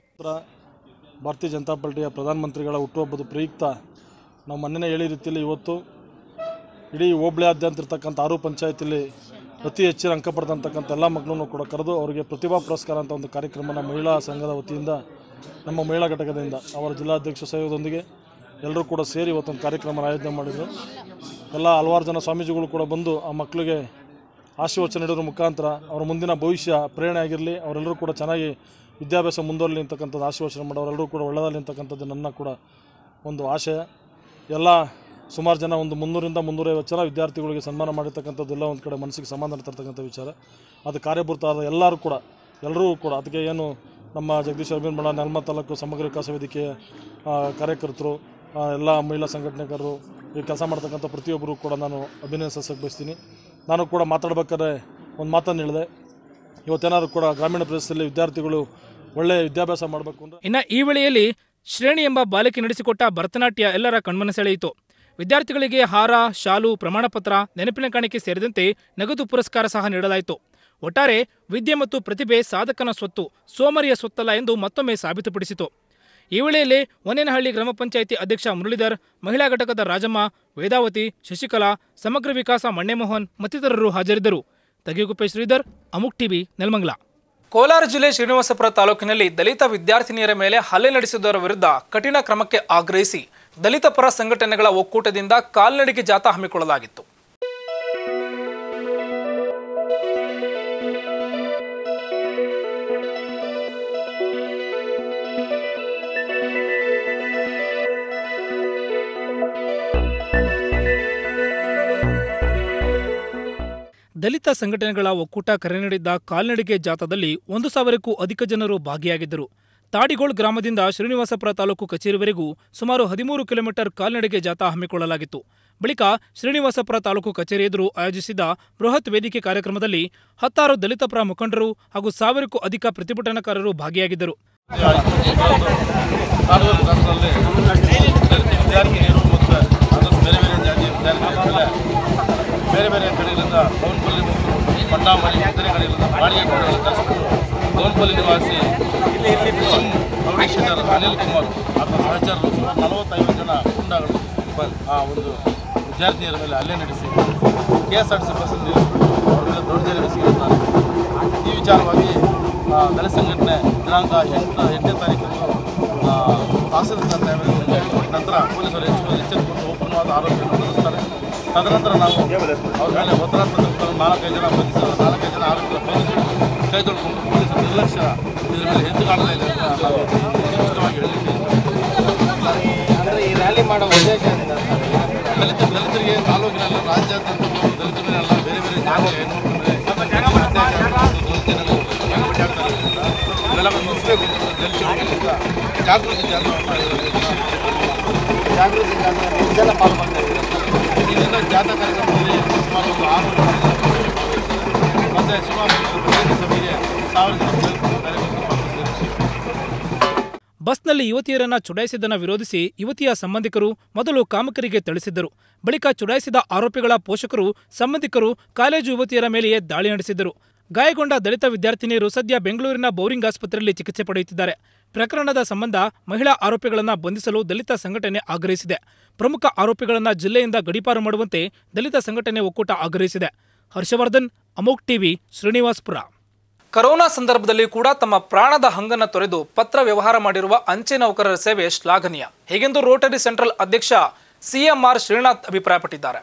ಭಾರತೀಯ ಜನತಾ ಪಾರ್ಟಿಯ ಪ್ರಧಾನಮಂತ್ರಿಗಳ ಹುಟ್ಟುಹಬ್ಬದ ಪ್ರಯುಕ್ತ ನಾವು ಮೊನ್ನೆ ಹೇಳಿ ರೀತಿಯಲ್ಲಿ ಇವತ್ತು ಇಡೀ ಹೋಬಳಿಯಾದ್ಯಂತ ಇರ್ತಕ್ಕಂಥ ಆರು ಪಂಚಾಯತಿಲಿ ಅತಿ ಹೆಚ್ಚಿನ ಅಂಕ ಪಡೆದಂತಕ್ಕಂಥ ಎಲ್ಲ ಮಕ್ಕಳನ್ನು ಕೂಡ ಕರೆದು ಅವರಿಗೆ ಪ್ರತಿಭಾ ಪುರಸ್ಕಾರ ಅಂತ ಒಂದು ಕಾರ್ಯಕ್ರಮನ ಮಹಿಳಾ ಸಂಘದ ವತಿಯಿಂದ ನಮ್ಮ ಮಹಿಳಾ ಘಟಕದಿಂದ ಅವರ ಜಿಲ್ಲಾಧ್ಯಕ್ಷ ಸಹಯೋಗದೊಂದಿಗೆ ಎಲ್ಲರೂ ಕೂಡ ಸೇರಿ ಇವತ್ತೊಂದು ಕಾರ್ಯಕ್ರಮ ಆಯೋಜನೆ ಮಾಡಿದರು ಎಲ್ಲ ಹಲವಾರು ಜನ ಸ್ವಾಮೀಜಿಗಳು ಕೂಡ ಬಂದು ಆ ಮಕ್ಕಳಿಗೆ ಆಶೀರ್ವಚನ ನೀಡೋದ್ರ ಮುಖಾಂತರ ಅವರ ಮುಂದಿನ ಭವಿಷ್ಯ ಪ್ರೇರಣೆ ಆಗಿರಲಿ ಅವರೆಲ್ಲರೂ ಕೂಡ ಚೆನ್ನಾಗಿ ವಿದ್ಯಾಭ್ಯಾಸ ಮುಂದುವರಲಿ ಅಂತಕ್ಕಂಥದ್ದು ಆಶೀರ್ವಚನ ಮಾಡಿ ಅವರೆಲ್ಲರೂ ಕೂಡ ಒಳ್ಳೆಯದಾಗಲಿ ಅಂತಕ್ಕಂಥದ್ದು ನನ್ನ ಕೂಡ ಒಂದು ಆಶಯ ಎಲ್ಲ ಸುಮಾರು ಜನ ಒಂದು ಮುನ್ನೂರಿಂದ ಮುನ್ನೂರೈವತ್ತು ಜನ ವಿದ್ಯಾರ್ಥಿಗಳಿಗೆ ಸನ್ಮಾನ ಮಾಡಿರ್ತಕ್ಕಂಥದ್ದು ಎಲ್ಲ ಒಂದು ಕಡೆ ಮನಸ್ಸಿಗೆ ಸಮಾಧಾನ ತರ್ತಕ್ಕಂಥ ವಿಚಾರ ಅದು ಕಾರ್ಯಭೂತ ಆದ ಎಲ್ಲರೂ ಕೂಡ ಎಲ್ಲರೂ ಕೂಡ ಅದಕ್ಕೆ ಏನು ನಮ್ಮ ಜಗದೀಶ್ ಅರವಿಂದ್ ಮಠ ನೆಲಮ ತಾಲೂಕು ಸಮಗ್ರ ವಿಕಾಸ ವೇದಿಕೆಯ ಆ, ಕಾರ್ಯಕರ್ತರು ಆ, ಎಲ್ಲ ಮಹಿಳಾ ಸಂಘಟನೆಗಾರರು ಈ ಕೆಲಸ ಮಾಡ್ತಕ್ಕಂಥ ಪ್ರತಿಯೊಬ್ಬರು ಕೂಡ ನಾನು ಅಭಿನಂದಿಸಕ್ಕೆ ಬಯಸ್ತೀನಿ ನಾನು ಕೂಡ ಮಾತಾಡ್ಬೇಕಾದ್ರೆ ಒಂದು ಮಾತನ್ನು ಹೇಳಿದೆ ಇವತ್ತೇನಾದ್ರು ಕೂಡ ಗ್ರಾಮೀಣ ಪ್ರದೇಶದಲ್ಲಿ ವಿದ್ಯಾರ್ಥಿಗಳು ಒಳ್ಳೆಯ ವಿದ್ಯಾಭ್ಯಾಸ ಮಾಡಬೇಕು ಅಂದರೆ ಇನ್ನ ಈ ವೇಳೆಯಲ್ಲಿ ಶ್ರೇಣಿ ಎಂಬ ಬಾಲಕಿ ನಡೆಸಿಕೊಟ್ಟ ಭರತನಾಟ್ಯ ಎಲ್ಲರ ಕಣ್ಮನ ಸೆಳೆಯಿತು ವಿದ್ಯಾರ್ಥಿಗಳಿಗೆ ಹಾರ ಶಾಲು ಪ್ರಮಾಣಪತ್ರ ನೆನಪಿನ ಕಾಣಿಕೆ ಸೇರಿದಂತೆ ನಗದು ಪುರಸ್ಕಾರ ಸಹ ನೀಡಲಾಯಿತು ಒಟ್ಟಾರೆ ವಿದ್ಯೆ ಮತ್ತು ಪ್ರತಿಭೆ ಸಾಧಕನ ಸ್ವತ್ತು ಸೋಮರಿಯ ಸ್ವತ್ತಲ್ಲ ಎಂದು ಮತ್ತೊಮ್ಮೆ ಸಾಬೀತುಪಡಿಸಿತು ಈ ವೇಳೆಯಲ್ಲಿ ಒನೇನಹಳ್ಳಿ ಗ್ರಾಮ ಪಂಚಾಯಿತಿ ಅಧ್ಯಕ್ಷ ಮುರಳೀಧರ್ ಮಹಿಳಾ ಘಟಕದ ರಾಜಮ್ಮ ವೇದಾವತಿ ಶಶಿಕಲಾ ಸಮಗ್ರ ವಿಕಾಸ ಮಣ್ಣೆಮೋಹನ್ ಮತ್ತಿತರರು ಹಾಜರಿದ್ದರು ತಗಿಗುಪ್ಪೆ ಶ್ರೀಧರ್ ಅಮುಕ್ ಟಿವಿ ನೆಲಮಂಗಲ ಕೋಲಾರ ಜಿಲ್ಲೆ ಶ್ರೀನಿವಾಸಪುರ ತಾಲೂಕಿನಲ್ಲಿ ದಲಿತ ವಿದ್ಯಾರ್ಥಿನಿಯರ ಮೇಲೆ ಹಲ್ಲೆ ನಡೆಸಿದವರ ವಿರುದ್ಧ ಕಠಿಣ ಕ್ರಮಕ್ಕೆ ಆಗ್ರಹಿಸಿ ದಲಿತ ಪರ ಸಂಘಟನೆಗಳ ಒಕ್ಕೂಟದಿಂದ ಕಾಲ್ನಡಿಗೆ ಜಾಥಾ ಹಮ್ಮಿಕೊಳ್ಳಲಾಗಿತ್ತು ದಲಿತ ಸಂಘಟನೆಗಳ ಒಕ್ಕೂಟ ಕರೆ ನೀಡಿದ್ದ ಕಾಲ್ನಡಿಗೆ ಜಾಥಾದಲ್ಲಿ ಒಂದು ಸಾವಿರಕ್ಕೂ ಅಧಿಕ ಜನರು ಭಾಗಿಯಾಗಿದ್ದರು ತಾಡಿಗೋಳ್ ಗ್ರಾಮದಿಂದ ಶ್ರೀನಿವಾಸಪುರ ತಾಲೂಕು ಕಚೇರಿವರೆಗೂ ಸುಮಾರು ಹದಿಮೂರು ಕಿಲೋಮೀಟರ್ ಕಾಲ್ನಡಿಗೆ ಜಾಥಾ ಹಮ್ಮಿಕೊಳ್ಳಲಾಗಿತ್ತು ಬಳಿಕ ಶ್ರೀನಿವಾಸಪುರ ತಾಲೂಕು ಕಚೇರಿ ಎದುರು ಆಯೋಜಿಸಿದ ಬೃಹತ್ ವೇದಿಕೆ ಕಾರ್ಯಕ್ರಮದಲ್ಲಿ ಹತ್ತಾರು ದಲಿತ ಪರ ಮುಖಂಡರು ಹಾಗೂ ಸಾವಿರಕ್ಕೂ ಅಧಿಕ ಪ್ರತಿಭಟನಾಕಾರರು ಭಾಗಿಯಾಗಿದ್ದರು ಕಾರವಾರ ರಾಷ್ಟ್ರದಲ್ಲಿ ದಲಿತ ವಿದ್ಯಾರ್ಥಿನಿಯರು ಮತ್ತು ಆದಷ್ಟು ಬೇರೆ ಬೇರೆ ಜಾತಿಯ ವಿದ್ಯಾರ್ಥಿಗಳ ಮೇಲೆ ಬೇರೆ ಬೇರೆ ಕಡೆಗಳಿಂದ ಪವನ್ಪಲ್ಲಿ ಮತ್ತು ಪಟ್ಟಾಮರಿ ಇತರೆ ಕಡೆಗಳಿಂದ ಬಾಡಿಗೆ ಮನೆಗಳನ್ನು ಕರೆಸಿಕೊಂಡು ಪವನ್ಪಲ್ಲಿ ನಿವಾಸಿ ಸಿಮ್ ಕಮಿಷನರ್ ಅನಿಲ್ ಕುಮಾರ್ ಆತನ ಸಹಚರರು ಸುಮಾರು ನಲವತ್ತೈದು ಜನ ಗುಂಡಾಗಳು ಆ ಒಂದು ವಿದ್ಯಾರ್ಥಿನಿಯರ ಮೇಲೆ ಹಲ್ಲೆ ನಡೆಸಿ K S R T C ಬಸ್ಸನ್ನು ನಿಲ್ಲಿಸಿಬಿಟ್ಟು ಅವರ ಮೇಲೆ ದೌರ್ಜನ್ಯ ಎಸಗಿರುತ್ತಾರೆ ಈ ವಿಚಾರವಾಗಿ ಆ, ದಲಿತ ಸಂಘಟನೆ ದಿನಾಂಕ ಎಂಟು ಎಂಟನೇ ತಾರೀಕಂದು ಆ, ತಹಸೀಲ್ದಾರ್ ಸಾಹೇಬರಿಗೆ ಕೊಟ್ಟ ನಂತರ ಪೊಲೀಸರು ಹೆಚ್ಚು ಎಚ್ಚೆತ್ತುಕೊಂಡು ಒಪ್ಪನವಾದ ಆರೋಪಿಯನ್ನು ಬಂಧಿಸ್ತಾರೆ ತದನಂತರ ನಾವು ಅವ್ರ ಮೇಲೆ ಒತ್ತಡ ತಂದು ನಾಲ್ಕೈದು ಜನ ಬಂಧಿಸಿ ನಾಲ್ಕೈದು ಜನ ಆರೋಪಿಗಳ ಬಂಧಿಸಿ ಕೈ ತೊಳ್ಕೊಂಡು ಪೊಲೀಸರ ನಿರ್ಲಕ್ಷ್ಯ ಇದರ ಮೇಲೆ ಎದ್ದು ಕಾಣ್ತಾ ಇದೆ ಅಂತ ನಾವು ಸ್ಪಷ್ಟವಾಗಿ ಹೇಳಲಿಕ್ಕೆ ಅಂದರೆ ಈ ರ್ಯಾಲಿ ಮಾಡೋ ಉದ್ದೇಶ ದಲಿತ ದಲಿತರಿಗೆ ತಾಲೂಕಿನಲ್ಲ ರಾಜ್ಯಾದ್ಯಂತ ದಲಿತರನ್ನೆಲ್ಲ ಬೇರೆ ಬೇರೆ ಜಾತಿಯ ಹೆಣ್ಮಕ್ಳ ಮೇಲೆ ಅತ್ಯಾಚಾರ ಮತ್ತು ದೌರ್ಜನ್ಯಗಳು ಹೆಚ್ಚಾಗ್ತಾ ಇರೋದ್ರಿಂದ ಇವೆಲ್ಲವನ್ನು ನಿಲ್ಲಿಸಬೇಕು ಅಂತ ದಲಿತ ಚಳವಳಿಯಿಂದ ಜಾಗೃತಿ ಜಾಥಾವನ್ನು ಜಾಗೃತಿ ಜಾಥಾ ಎಷ್ಟು ಜನ ಪಾಲ್ಗೊಂಡಿದ್ದಾರೆ ಇದರಿಂದ ಜಾಥಾ ಕಾರ್ಯಕ್ರಮದಲ್ಲಿ ಸುಮಾರು ಒಂದು ಆರು ಮತ್ತು ಸುಮಾರು ಒಂದು ಪ್ರತ್ಯೇಕ ಸಭೆಗೆ ಸಾವಿರ ಜನ ಕಾರ್ಯಕ್ರಮ ಭಾಗವಹಿಸಿದ್ದಾರೆ ಬಸ್ನಲ್ಲಿ ಯುವತಿಯರನ್ನ ಚುಡಾಯಿಸಿದ್ದನ್ನು ವಿರೋಧಿಸಿ ಯುವತಿಯ ಸಂಬಂಧಿಕರು ಮೊದಲು ಕಾಮಕರಿಗೆ ಥಳಿಸಿದ್ದರು ಬಳಿಕ ಚುಡಾಯಿಸಿದ ಆರೋಪಿಗಳ ಪೋಷಕರು ಸಂಬಂಧಿಕರು ಕಾಲೇಜು ಯುವತಿಯರ ಮೇಲೆಯೇ ದಾಳಿ ನಡೆಸಿದ್ದರು ಗಾಯಗೊಂಡ ದಲಿತ ವಿದ್ಯಾರ್ಥಿನಿಯರು ಸದ್ಯ ಬೆಂಗಳೂರಿನ ಬೌರಿಂಗ್ ಆಸ್ಪತ್ರೆಯಲ್ಲಿ ಚಿಕಿತ್ಸೆ ಪಡೆಯುತ್ತಿದ್ದಾರೆ ಪ್ರಕರಣದ ಸಂಬಂಧ ಮಹಿಳಾ ಆರೋಪಿಗಳನ್ನು ಬಂಧಿಸಲು ದಲಿತ ಸಂಘಟನೆ ಆಗ್ರಹಿಸಿದೆ ಪ್ರಮುಖ ಆರೋಪಿಗಳನ್ನು ಜಿಲ್ಲೆಯಿಂದ ಗಡೀಪಾರು ಮಾಡುವಂತೆ ದಲಿತ ಸಂಘಟನೆ ಒಕ್ಕೂಟ ಆಗ್ರಹಿಸಿದೆ ಹರ್ಷವರ್ಧನ್ ಅಮೋಕ್ ಟಿವಿ ಶ್ರೀನಿವಾಸ್ಪುರ ಕರೋನಾ ಸಂದರ್ಭದಲ್ಲಿ ಕೂಡ ತಮ್ಮ ಪ್ರಾಣದ ಹಂಗನ್ನು ತೊರೆದು ಪತ್ರ ವ್ಯವಹಾರ ಮಾಡಿರುವ ಅಂಚೆ ನೌಕರರ ಸೇವೆ ಶ್ಲಾಘನೀಯ ಹೀಗೆಂದು ರೋಟರಿ ಸೆಂಟ್ರಲ್ ಅಧ್ಯಕ್ಷ ಸಿಎಂಆರ್ ಶ್ರೀನಾಥ್ ಅಭಿಪ್ರಾಯಪಟ್ಟಿದ್ದಾರೆ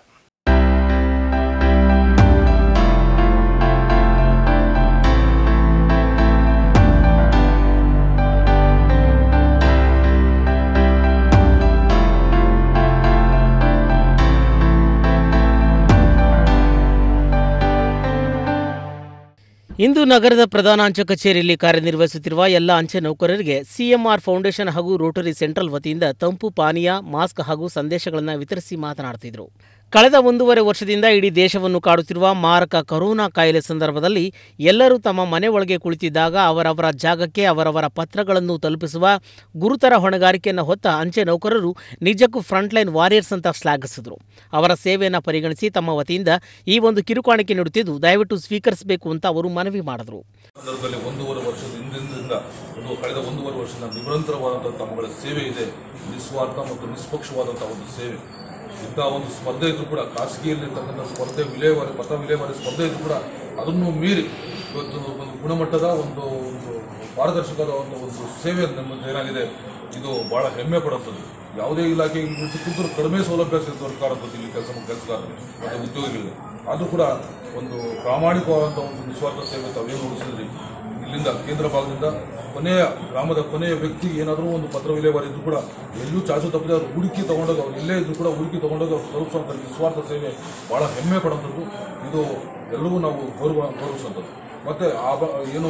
ಇಂದು ನಗರದ ಪ್ರಧಾನ ಅಂಚೆ ಕಚೇರಿಯಲ್ಲಿ ಕಾರ್ಯನಿರ್ವಹಿಸುತ್ತಿರುವ ಎಲ್ಲ ಅಂಚೆ ನೌಕರರಿಗೆ ಸಿಎಂಆರ್ ಫೌಂಡೇಶನ್ ಹಾಗೂ ರೋಟರಿ ಸೆಂಟ್ರಲ್ ವತಿಯಿಂದ ತಂಪು ಪಾನೀಯ ಮಾಸ್ಕ್ ಹಾಗೂ ಸಂದೇಶಗಳನ್ನು ವಿತರಿಸಿ ಮಾತನಾಡುತ್ತಿದ್ದರು ಕಳೆದ ಒಂದೂವರೆ ವರ್ಷದಿಂದ ಇಡೀ ದೇಶವನ್ನು ಕಾಡುತ್ತಿರುವ ಮಾರಕ ಕರೋನಾ ಕಾಯಿಲೆ ಸಂದರ್ಭದಲ್ಲಿ ಎಲ್ಲರೂ ತಮ್ಮ ಮನೆ ಒಳಗೆ ಕುಳಿತಿದ್ದಾಗ ಅವರವರ ಜಾಗಕ್ಕೆ ಅವರವರ ಪತ್ರಗಳನ್ನು ತಲುಪಿಸುವ ಗುರುತರ ಹೊಣೆಗಾರಿಕೆಯನ್ನು ಹೊತ್ತ ಅಂಚೆ ನೌಕರರು ನಿಜಕ್ಕೂ ಫ್ರಂಟ್ಲೈನ್ ವಾರಿಯರ್ಸ್ ಅಂತ ಶ್ಲಾಘಿಸಿದರು ಅವರ ಸೇವೆಯನ್ನು ಪರಿಗಣಿಸಿ ತಮ್ಮ ವತಿಯಿಂದ ಈ ಒಂದು ಕಿರುಕಾಣಿಕೆ ನೀಡುತ್ತಿದ್ದು ದಯವಿಟ್ಟು ಸ್ವೀಕರಿಸಬೇಕು ಅಂತ ಅವರು ಮನವಿ ಮಾಡಿದರು ಸಂದರ್ಭದಲ್ಲಿ ಒಂದೂವರೆ ವರ್ಷದ ಹಿಂದಿನಿಂದ ಒಂದು ಕಳೆದ ಒಂದೂವರೆ ವರ್ಷದ ನಿರಂತರವಾದಂಥ ತಮ್ಮಗಳ ಸೇವೆ ಇದೆ ನಿಸ್ವಾರ್ಥ ಮತ್ತು ನಿಷ್ಪಕ್ಷವಾದಂಥ ಒಂದು ಸೇವೆ ಇಂಥ ಒಂದು ಸ್ಪರ್ಧೆ ಇದ್ರೂ ಕೂಡ ಖಾಸಗಿಯಲ್ಲಿರ್ತಕ್ಕಂಥ ಸ್ಪರ್ಧೆ ವಿಲೇವಾರಿ ಮತ ವಿಲೇವಾರಿ ಸ್ಪರ್ಧೆ ಇದ್ರೂ ಕೂಡ ಅದನ್ನು ಮೀರಿ ಇವತ್ತು ಒಂದು ಗುಣಮಟ್ಟದ ಒಂದು ಒಂದು ಪಾರದರ್ಶಕದ ಒಂದು ಒಂದು ಸೇವೆ ನಮ್ಮದು ಏನಾಗಿದೆ ಇದು ಬಹಳ ಹೆಮ್ಮೆ ಪಡುತ್ತದೆ ಯಾವುದೇ ಇಲಾಖೆ ಕೂತರು ಕಡಿಮೆ ಸೌಲಭ್ಯ ಸಿಗ್ತದೆ ಕಾಣುತ್ತದೆ ಇಲ್ಲಿ ಕೆಲಸ ಕೆಲಸಗಾರರು ಮತ್ತು ಉದ್ಯೋಗಿಗಳಿಗೆ ಆದರೂ ಕೂಡ ಒಂದು ಪ್ರಾಮಾಣಿಕವಾದಂಥ ಒಂದು ನಿಸ್ವಾರ್ಥ ಸೇವೆ ತಾವೇನು ಉಳಿಸಿದ್ರಿ ಇಲ್ಲಿಂದ ಕೇಂದ್ರ ಭಾಗದಿಂದ ಕೊನೆಯ ಗ್ರಾಮದ ಕೊನೆಯ ವ್ಯಕ್ತಿಗೆ ಏನಾದರೂ ಒಂದು ಪತ್ರ ವಿಲೇವಾರಿ ಇದ್ರೂ ಕೂಡ ಎಲ್ಲೂ ಚಾಚು ತಪ್ಪದೆ ಅವ್ರು ಹುಡುಕಿ ತಗೊಂಡೋಗಿ ಅವ್ರು ಎಲ್ಲೇ ಇದ್ರೂ ಕೂಡ ಹುಡುಕಿ ತಗೊಂಡೋಗಿ ಅವ್ರು ತಲುಪಿಸುವಂಥ ನಿಸ್ವಾರ್ಥ ಸೇವೆ ಭಾಳ ಹೆಮ್ಮೆ ಪಡುವಂಥದ್ದು ಇದು ಎಲ್ಲವೂ ನಾವು ಗೌರವ ಗೌರವಿಸುವಂಥದ್ದು ಮತ್ತು ಆ ಬ ಏನು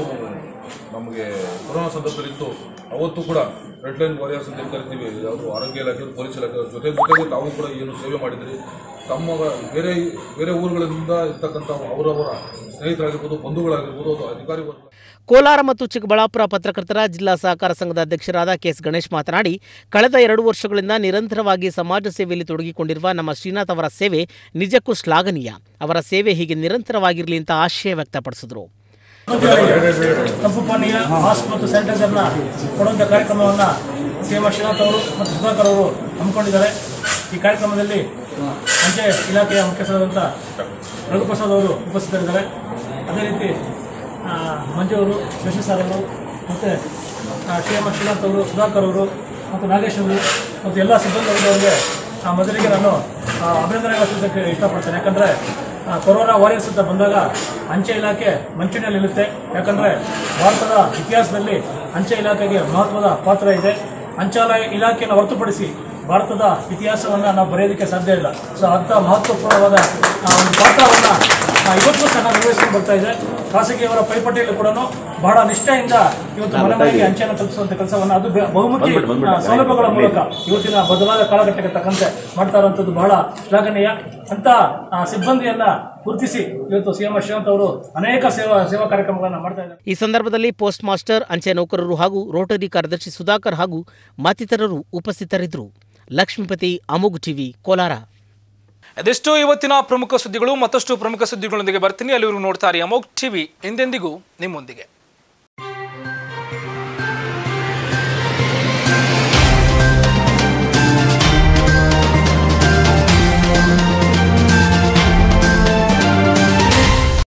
ನಮಗೆ ಕೊರೋನಾ ಸಂದರ್ಭದಲ್ಲಿ ಇತ್ತು ಅವತ್ತು ಕೂಡ ರೆಡ್ ಲೈನ್ ವಾರಿಯರ್ಸ್ ಅಂತ ಏನ್ ಕರಿತೀವಿ ಯಾವುದು ಆರೋಗ್ಯ ಇಲಾಖೆ ಪೊಲೀಸ್ ಇಲಾಖೆ ಅವ್ರ ಜೊತೆ ಜೊತೆಗೆ ತಾವು ಕೂಡ ಏನು ಸೇವೆ ಮಾಡಿದ್ರಿ ತಮ್ಮ ಬೇರೆ ಬೇರೆ ಊರುಗಳಿಂದ ಇರ್ತಕ್ಕಂಥ ಅವರವರ ಸ್ನೇಹಿತರಾಗಿರ್ಬೋದು ಬಂಧುಗಳಾಗಿರ್ಬೋದು ಅದು ಅಧಿಕಾರಿ ವರ್ಗ ಕೋಲಾರ ಮತ್ತು ಚಿಕ್ಕಬಳ್ಳಾಪುರ ಪತ್ರಕರ್ತರ ಜಿಲ್ಲಾ ಸಹಕಾರ ಸಂಘದ ಅಧ್ಯಕ್ಷರಾದ ಕೆಎಸ್ ಗಣೇಶ್ ಮಾತನಾಡಿ ಕಳೆದ ಎರಡು ವರ್ಷಗಳಿಂದ ನಿರಂತರವಾಗಿ ಸಮಾಜ ಸೇವೆಯಲ್ಲಿ ತೊಡಗಿಕೊಂಡಿರುವ ನಮ್ಮ ಶ್ರೀನಾಥ್ ಅವರ ಸೇವೆ ನಿಜಕ್ಕೂ ಶ್ಲಾಘನೀಯ ಅವರ ಸೇವೆ ಹೀಗೆ ನಿರಂತರವಾಗಿರಲಿ ಅಂತ ಆಶಯ ವ್ಯಕ್ತಪಡಿಸಿದರು ತಂಪು ಪಾನೀಯ ಮಾಸ್ಕ್ ಮತ್ತು ಸ್ಯಾನಿಟೈಸರ್ನ ಕೊಡುವಂಥ ಕಾರ್ಯಕ್ರಮವನ್ನು ಸಿ ಎಂ ಶ್ರೀನಾಥ್ ಅವರು ಮತ್ತು ಸುಧಾಕರ್ ಅವರು ಹಮ್ಮಿಕೊಂಡಿದ್ದಾರೆ ಈ ಕಾರ್ಯಕ್ರಮದಲ್ಲಿ ಅಂಚೆ ಇಲಾಖೆಯ ಮುಖ್ಯಸ್ಥರಾದಂಥ ರಘುಪ್ರಸಾದ್ ಅವರು ಉಪಸ್ಥಿತರಿದ್ದಾರೆ ಅದೇ ರೀತಿ ಆ, ಮಂಜು ಅವರು ಶಶಿ ಸರ್ ಅವರು ಮತ್ತು ಸಿ ಎಂ ಶ್ರೀನಾಥ್ ಅವರು ಸುಧಾಕರ್ ಅವರು ಮತ್ತು ನಾಗೇಶ್ ಅವರು ಮತ್ತು ಎಲ್ಲ ಸಿಬ್ಬಂದಿ ವರ್ಗದವರಿಗೆ ಆ, ಮೊದಲಿಗೆ ನಾನು ಆ, ಅಭಿನಂದನೆಗಳು ಸಲ್ಲಿಸೋಕ್ಕೆ ಇಷ್ಟಪಡ್ತೇನೆ ಯಾಕಂದರೆ ಕೊರೋನಾ ವಾರಿಯರ್ಸ್ ಅಂತ ಬಂದಾಗ ಅಂಚೆ ಇಲಾಖೆ ಮಂಚೂಣಿಯಲ್ಲಿ ನಿಲ್ಲುತ್ತೆ ಯಾಕಂದರೆ ಭಾರತದ ಇತಿಹಾಸದಲ್ಲಿ ಅಂಚೆ ಇಲಾಖೆಗೆ ಮಹತ್ವದ ಪಾತ್ರ ಇದೆ ಅಂಚಾಲಯ ಇಲಾಖೆಯನ್ನು ಹೊರತುಪಡಿಸಿ ಭಾರತದ ಇತಿಹಾಸವನ್ನು ನಾವು ಬರೆಯೋದಕ್ಕೆ ಸಾಧ್ಯ ಇಲ್ಲ ಸೊ ಅಂಥ ಮಹತ್ವಪೂರ್ಣವಾದ ಆ, ಒಂದು ಪಾತ್ರವನ್ನು ಆ, ಇವತ್ತು ಸಹ ನಿರ್ವಹಿಸಿಕೊಂಡು ಬರ್ತಾ ಇದೆ ಖಾಸಗಿಯವರ ಪೈಪೋಟಿಯಲ್ಲಿ ಕೂಡ ಬಹಳ ನಿಷ್ಠೆಯಿಂದ ಇವತ್ತು ಮನೆ ಮನೆಗೆ ಅಂಚೆಯನ್ನು ತಲುಪಿಸುವಂತ ಕೆಲಸವನ್ನು ಅದು ಬೆ- ಬಹುಮುಖಿ ಆ, ಸೌಲಭ್ಯಗಳ ಮೂಲಕ ಇವತ್ತಿನ ಬದಲಾದ ಕಾಲಘಟ್ಟಕ್ಕೆ ತಕ್ಕಂತೆ ಮಾಡ್ತಾ ಇರುವಂಥದ್ದು ಬಹಳ ಶ್ಲಾಘನೀಯ ಅಂತ ಆ, ಸಿಬ್ಬಂದಿಯನ್ನ ಗುರುತಿಸಿ ಇವತ್ತು ಸಿ ಎಂ ಶ್ರೀಕಾಂತ್ ಅವರು ಅನೇಕ ಸೇವಾ ಸೇವಾ ಕಾರ್ಯಕ್ರಮಗಳನ್ನು ಮಾಡ್ತಾ ಇದ್ದಾರೆ ಈ ಸಂದರ್ಭದಲ್ಲಿ ಪೋಸ್ಟ್ ಮಾಸ್ಟರ್ ಅಂಚೆ ನೌಕರರು ಹಾಗೂ ರೋಟರಿ ಕಾರ್ಯದರ್ಶಿ ಸುಧಾಕರ್ ಹಾಗೂ ಮತ್ತಿತರರು ಉಪಸ್ಥಿತರಿದ್ದರು ಲಕ್ಷ್ಮೀಪತಿ ಅಮೋಘ್ ಟಿವಿ ಕೋಲಾರ ಅದೆಷ್ಟೋ ಇವತ್ತಿನ ಪ್ರಮುಖ ಸುದ್ದಿಗಳು ಮತ್ತಷ್ಟು ಪ್ರಮುಖ ಸುದ್ದಿಗಳೊಂದಿಗೆ ಬರ್ತೀನಿ ಅಲ್ಲಿವರು ನೋಡ್ತಾರೆ ಅಮೋಕ್ ಟಿವಿ ಎಂದೆಂದಿಗೂ ನಿಮ್ಮೊಂದಿಗೆ